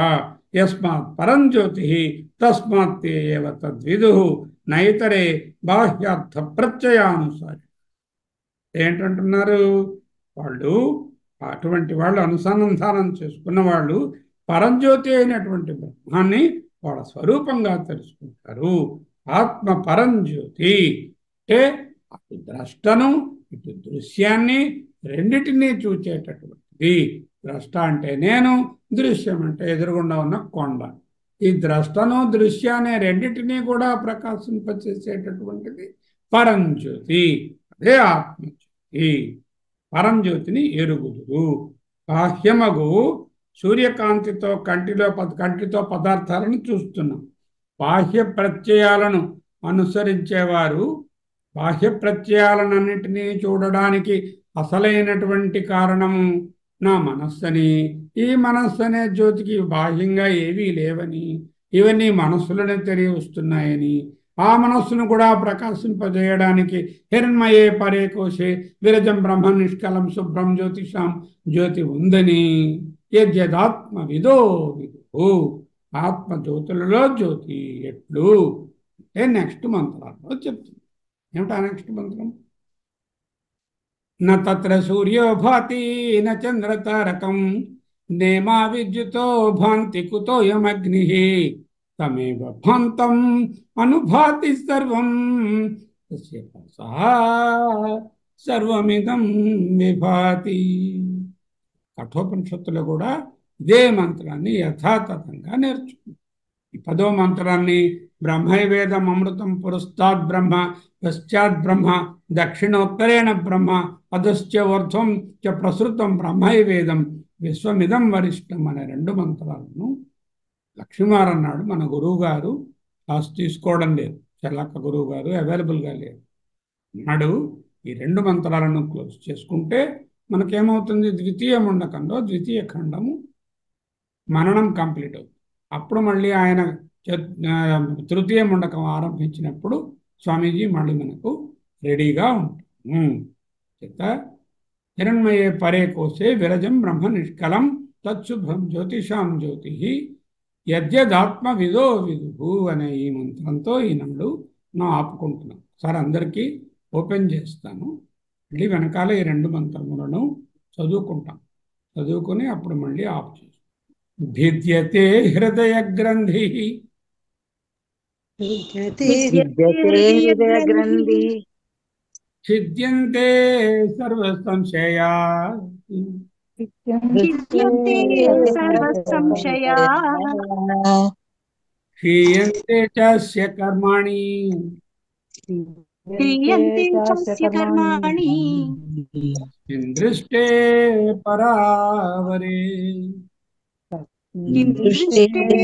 యస్మాత్ పరం జ్యోతి తస్మాత్ తే ఏవ తద్విదు నైతరే బాహ్యార్థ ప్రత్యయానుసారి ఏంటంటున్నారు వాళ్ళు అటువంటి వాళ్ళు అనుసంధానం చేసుకున్న వాళ్ళు పరంజ్యోతి అయినటువంటి బ్రహ్మాన్ని వాళ్ళ స్వరూపంగా తెలుసుకుంటారు ఆత్మ పరంజ్యోతి అంటే అటు ద్రష్టను ఇటు దృశ్యాన్ని రెండిటినీ చూచేటటువంటిది ద్రష్ట అంటే నేను దృశ్యం అంటే ఎదురుగుండా ఉన్న కొండ ఈ ద్రష్టను దృశ్యాన్ని రెండిటినీ కూడా ప్రకాశింపచేసేటటువంటిది పరంజ్యోతి అదే ఆత్మజ్యోతి పరంజ్యోతిని ఎరుగుదురు బాహ్యమగు సూర్యకాంతితో కంటిలో పద కంటితో పదార్థాలను చూస్తున్నాం బాహ్య ప్రత్యయాలను అనుసరించేవారు బాహ్య ప్రత్యయాలన్నింటినీ చూడడానికి అసలైనటువంటి కారణము నా మనస్సని ఈ మనస్సు అనే జ్యోతికి బాహ్యంగా ఏవీ లేవని ఇవన్నీ మనస్సులోనే తెలియవస్తున్నాయని ఆ మనస్సును కూడా ప్రకాశింపజేయడానికి హిరణ్మయే పరే కోశే విరజం బ్రహ్మ నిష్కలం శుభ్రం జ్యోతిషాం జ్యోతి ఉందని యద్యదాత్మ విదో విదు ఆత్మ జ్యోతులలో జ్యోతి ఎట్లు అంటే నెక్స్ట్ మంత్రాల్లో చెప్తుంది ఏమిటా నెక్స్ట్ మంత్రం న తత్ర సూర్యో భాతి న చంద్ర తారకం నేమా విద్యుతో భాంతి కుతోయమగ్ని తమేవ భాంతం అనుభాతి సర్వం తస్య సహ సర్వమిదం విభాతి కఠోపనిషత్తులో కూడా ఇదే మంత్రాన్ని యథాతథంగా నేర్చుకుంది ఈ పదో మంత్రాన్ని బ్రహ్మైవేదం అమృతం పురస్తాద్ బ్రహ్మ పశ్చాత్ బ్రహ్మ దక్షిణోత్తరేణ బ్రహ్మ అధశ్చ ఊర్ధ్వం చ ప్రసృతం బ్రహ్మైవేదం విశ్వమిదం వరిష్టం అనే రెండు మంత్రాలను లక్ష్మీవారు అన్నాడు మన గురువు గారు క్లాస్ తీసుకోవడం లేదు చల్లక్క గురువు గారు అవైలబుల్గా లేరు అన్నాడు ఈ రెండు మంత్రాలను క్లోజ్ చేసుకుంటే మనకేమవుతుంది ద్వితీయ ముండకంలో ద్వితీయ ఖండము మననం కంప్లీట్ అవుతుంది అప్పుడు మళ్ళీ ఆయన తృతీయ ముండకం ఆరంభించినప్పుడు స్వామీజీ మళ్ళీ మనకు రెడీగా ఉంటాం చేత హిరణ్మయే పరే కోసే విరజం బ్రహ్మ నిష్కలం తత్శుభ్రం జ్యోతిషాం జ్యోతి యద్యదాత్మ విదో విదు అనే ఈ మంత్రంతో ఈనాడు మనం ఆపుకుంటున్నాం సార్ అందరికీ ఓపెన్ చేస్తాను మళ్ళీ వెనకాల ఈ రెండు మంత్రములను చదువుకుంటాం చదువుకొని అప్పుడు మళ్ళీ ఆఫ్ చేస్తాం భిద్యతే హృదయ గ్రంథి గ్రంథి ఛిద్యంతే సర్వ సంశయా ఛిద్యంతే సర్వ సంశయా క్షీయంతే చాస్య కర్మాణి క్రియంతే చస్య కర్మాణి ఇందృష్టే పరావరే ఇందృష్టే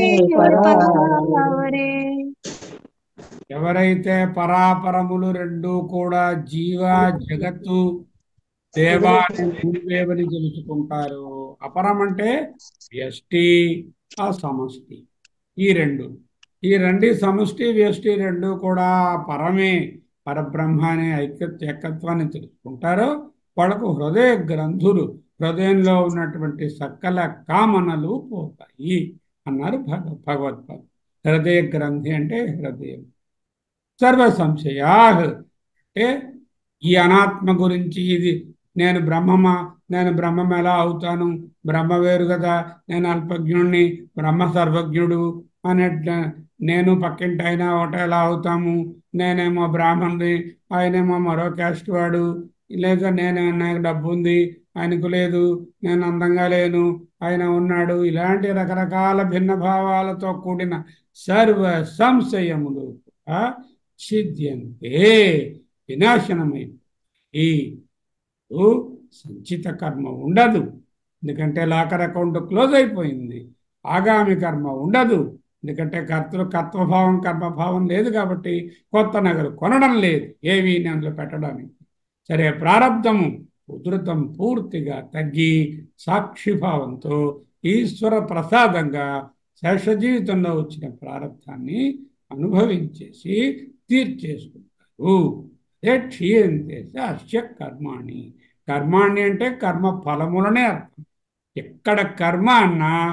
పరావరే ఎవరైతే పరాపరములు రెండు కూడా జీవ జగత్తు దేవాన్ని భూదేవని తెలుసుకుంటారో అపరం అంటే వ్యష్టి ఆ సమష్టి ఈ రెండు ఈ రెండు సమష్టి వ్యష్టి రెండు కూడా పరమే పరబ్రహ్మ అనే ఐక్యత్వ ఏకత్వాన్ని తెలుసుకుంటారో వాళ్ళకు హృదయ గ్రంథులు హృదయంలో ఉన్నటువంటి సకల కామనలు పోతాయి అన్నారు భగ భగవద్పాద హృదయ గ్రంథి అంటే హృదయం సర్వ సంశయా అంటే ఈ అనాత్మ గురించి ఇది నేను బ్రహ్మమా నేను బ్రహ్మం ఎలా అవుతాను బ్రహ్మ వేరు కదా నేను అల్పజ్ఞుణ్ణి బ్రహ్మ సర్వజ్ఞుడు అన్నట్ల నేను పక్కింటి అయినా ఒకటి ఎలా అవుతాము నేనేమో బ్రాహ్మణుడి ఆయనేమో మరో క్యాస్ట్ వాడు లేక నేను నాకు డబ్బు ఉంది ఆయనకు లేదు నేను అందంగా లేను ఆయన ఉన్నాడు ఇలాంటి రకరకాల భిన్న భావాలతో కూడిన సర్వ సంశయములు కూడా ఛిద్యంతే వినాశనమైపోయి సంచిత కర్మ ఉండదు ఎందుకంటే లాకర్ అకౌంట్ క్లోజ్ అయిపోయింది ఆగామి కర్మ ఉండదు ఎందుకంటే కర్తృ కర్తభావం కర్మభావం లేదు కాబట్టి కొత్త నగలు కొనడం లేదు ఏవి అందులో పెట్టడానికి సరే ప్రారంధము ఉధృతం పూర్తిగా తగ్గి సాక్షిభావంతో ఈశ్వర ప్రసాదంగా శేష జీవితంలో వచ్చిన ప్రారంధాన్ని అనుభవించేసి తీర్చేసుకుంటారు అదే క్షీయంతేసి అస్య కర్మాణి కర్మాణి అంటే కర్మ ఫలములనే అర్థం ఎక్కడ కర్మ అన్నా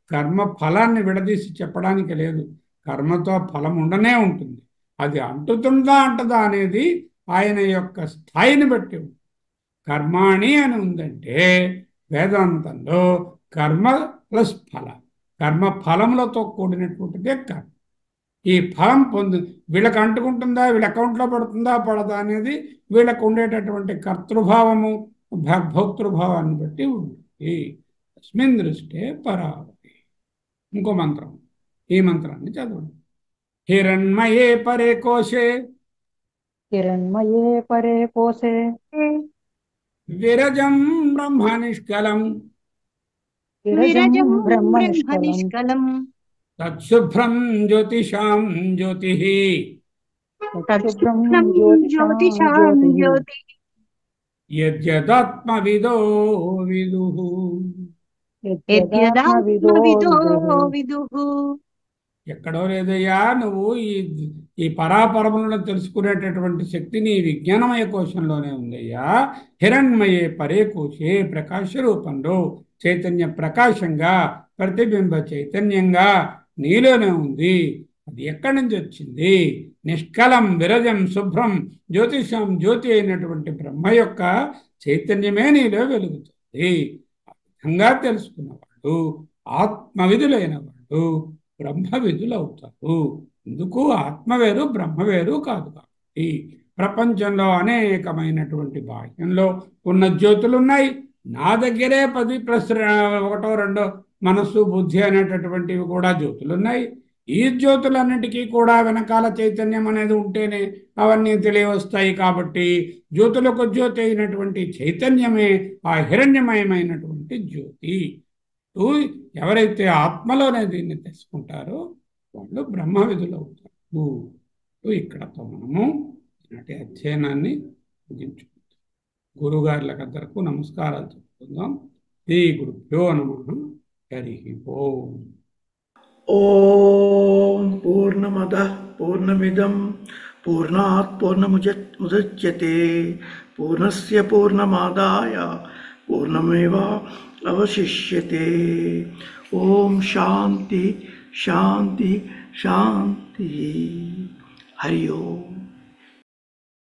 కర్మ ఫలాన్ని విడదీసి చెప్పడానికి లేదు కర్మతో ఫలం ఉండనే ఉంటుంది అది అంటుతుందా అంటదా అనేది ఆయన యొక్క స్థాయిని బట్టి ఉంది కర్మాణి అని ఉందంటే వేదాంతంలో కర్మ ప్లస్ ఫల కర్మ ఫలములతో కూడినటువంటిదే కర్మ ఈ ఫలం పొంది వీళ్ళకి అంటుకుంటుందా వీళ్ళ అకౌంట్లో పడుతుందా పడదా అనేది వీళ్ళకు ఉండేటటువంటి కర్తృభావము భ- భోక్తృభావాన్ని బట్టి ఉంటుంది తస్మిన్ దృష్టే పరావతి ఇంకో మంత్రం ఈ మంత్రాన్ని చదవండి హిరణ్మయే పరే కోశే హిరణ్మయే పరే కోశే విరజం బ్రహ్మ నిష్కలం విరజం బ్రహ్మ నిష్కలం నిష్కలం తత్శుభ్రం జ్యోతిషాం జ్యోతి తత్శుభ్రం జ్యోతిషాం జ్యోతిషాం జ్యోతి యద్యదాత్మవిదో విదు యద్యదాత్మవిదో యద్యదాత్మవిదో విదుః. విదుః ఎక్కడో లేదయ్యా నువ్వు ఈ ఈ పరాపరములను తెలుసుకునేటటువంటి శక్తి నీ విజ్ఞానమయ కోశంలోనే ఉందయ్యా హిరణ్మయే పరే కోశే ప్రకాశ రూపంలో చైతన్య ప్రకాశంగా ప్రతిబింబ చైతన్యంగా నీలోనే ఉంది అది ఎక్కడి నుంచి వచ్చింది నిష్కలం విరజం శుభ్రం జ్యోతిషం జ్యోతి అయినటువంటి బ్రహ్మ యొక్క చైతన్యమే నీలో వెలుగుతుంది ఆ విధంగా తెలుసుకున్నవాడు ఆత్మవిధులైన వాడు బ్రహ్మ విధులు అవుతారు ఎందుకు ఆత్మ వేరు బ్రహ్మ వేరు కాదు కాబట్టి ప్రపంచంలో అనేకమైనటువంటి బాహ్యంలో ఉన్న జ్యోతులు ఉన్నాయి నా దగ్గరే పది ప్లస్ రె- ఒకటో రెండో మనస్సు బుద్ధి అనేటటువంటివి కూడా జ్యోతులు ఉన్నాయి ఈ జ్యోతులన్నిటికీ కూడా వెనకాల చైతన్యం అనేది ఉంటేనే అవన్నీ తెలియవస్తాయి కాబట్టి జ్యోతులకు జ్యోతి అయినటువంటి చైతన్యమే ఆ హిరణ్యమయమైనటువంటి జ్యోతి ఊ, ఎవరైతే ఆత్మలోనే దీన్ని తెలుసుకుంటారో వాళ్ళు బ్రహ్మ విధులు అవుతారు ఊ, ఇక్కడతో మనము ఈనాటి అధ్యయనాన్ని ముగించుకుంటాం గురుగారులకందరకు నమస్కారాలు చెప్పుకుందాం శ్రీ గురుభ్యో నమ హరి ఓం ॐ पूर्णमदः पूर्णमिदं पूर्णात् पूर्णमुज- मुदच्यते पूर्णस्य पूर्णमादाय पूर्णमेव अवशिष्यते ॐ शान्ति शान्ति शान्तिः हरि ओम्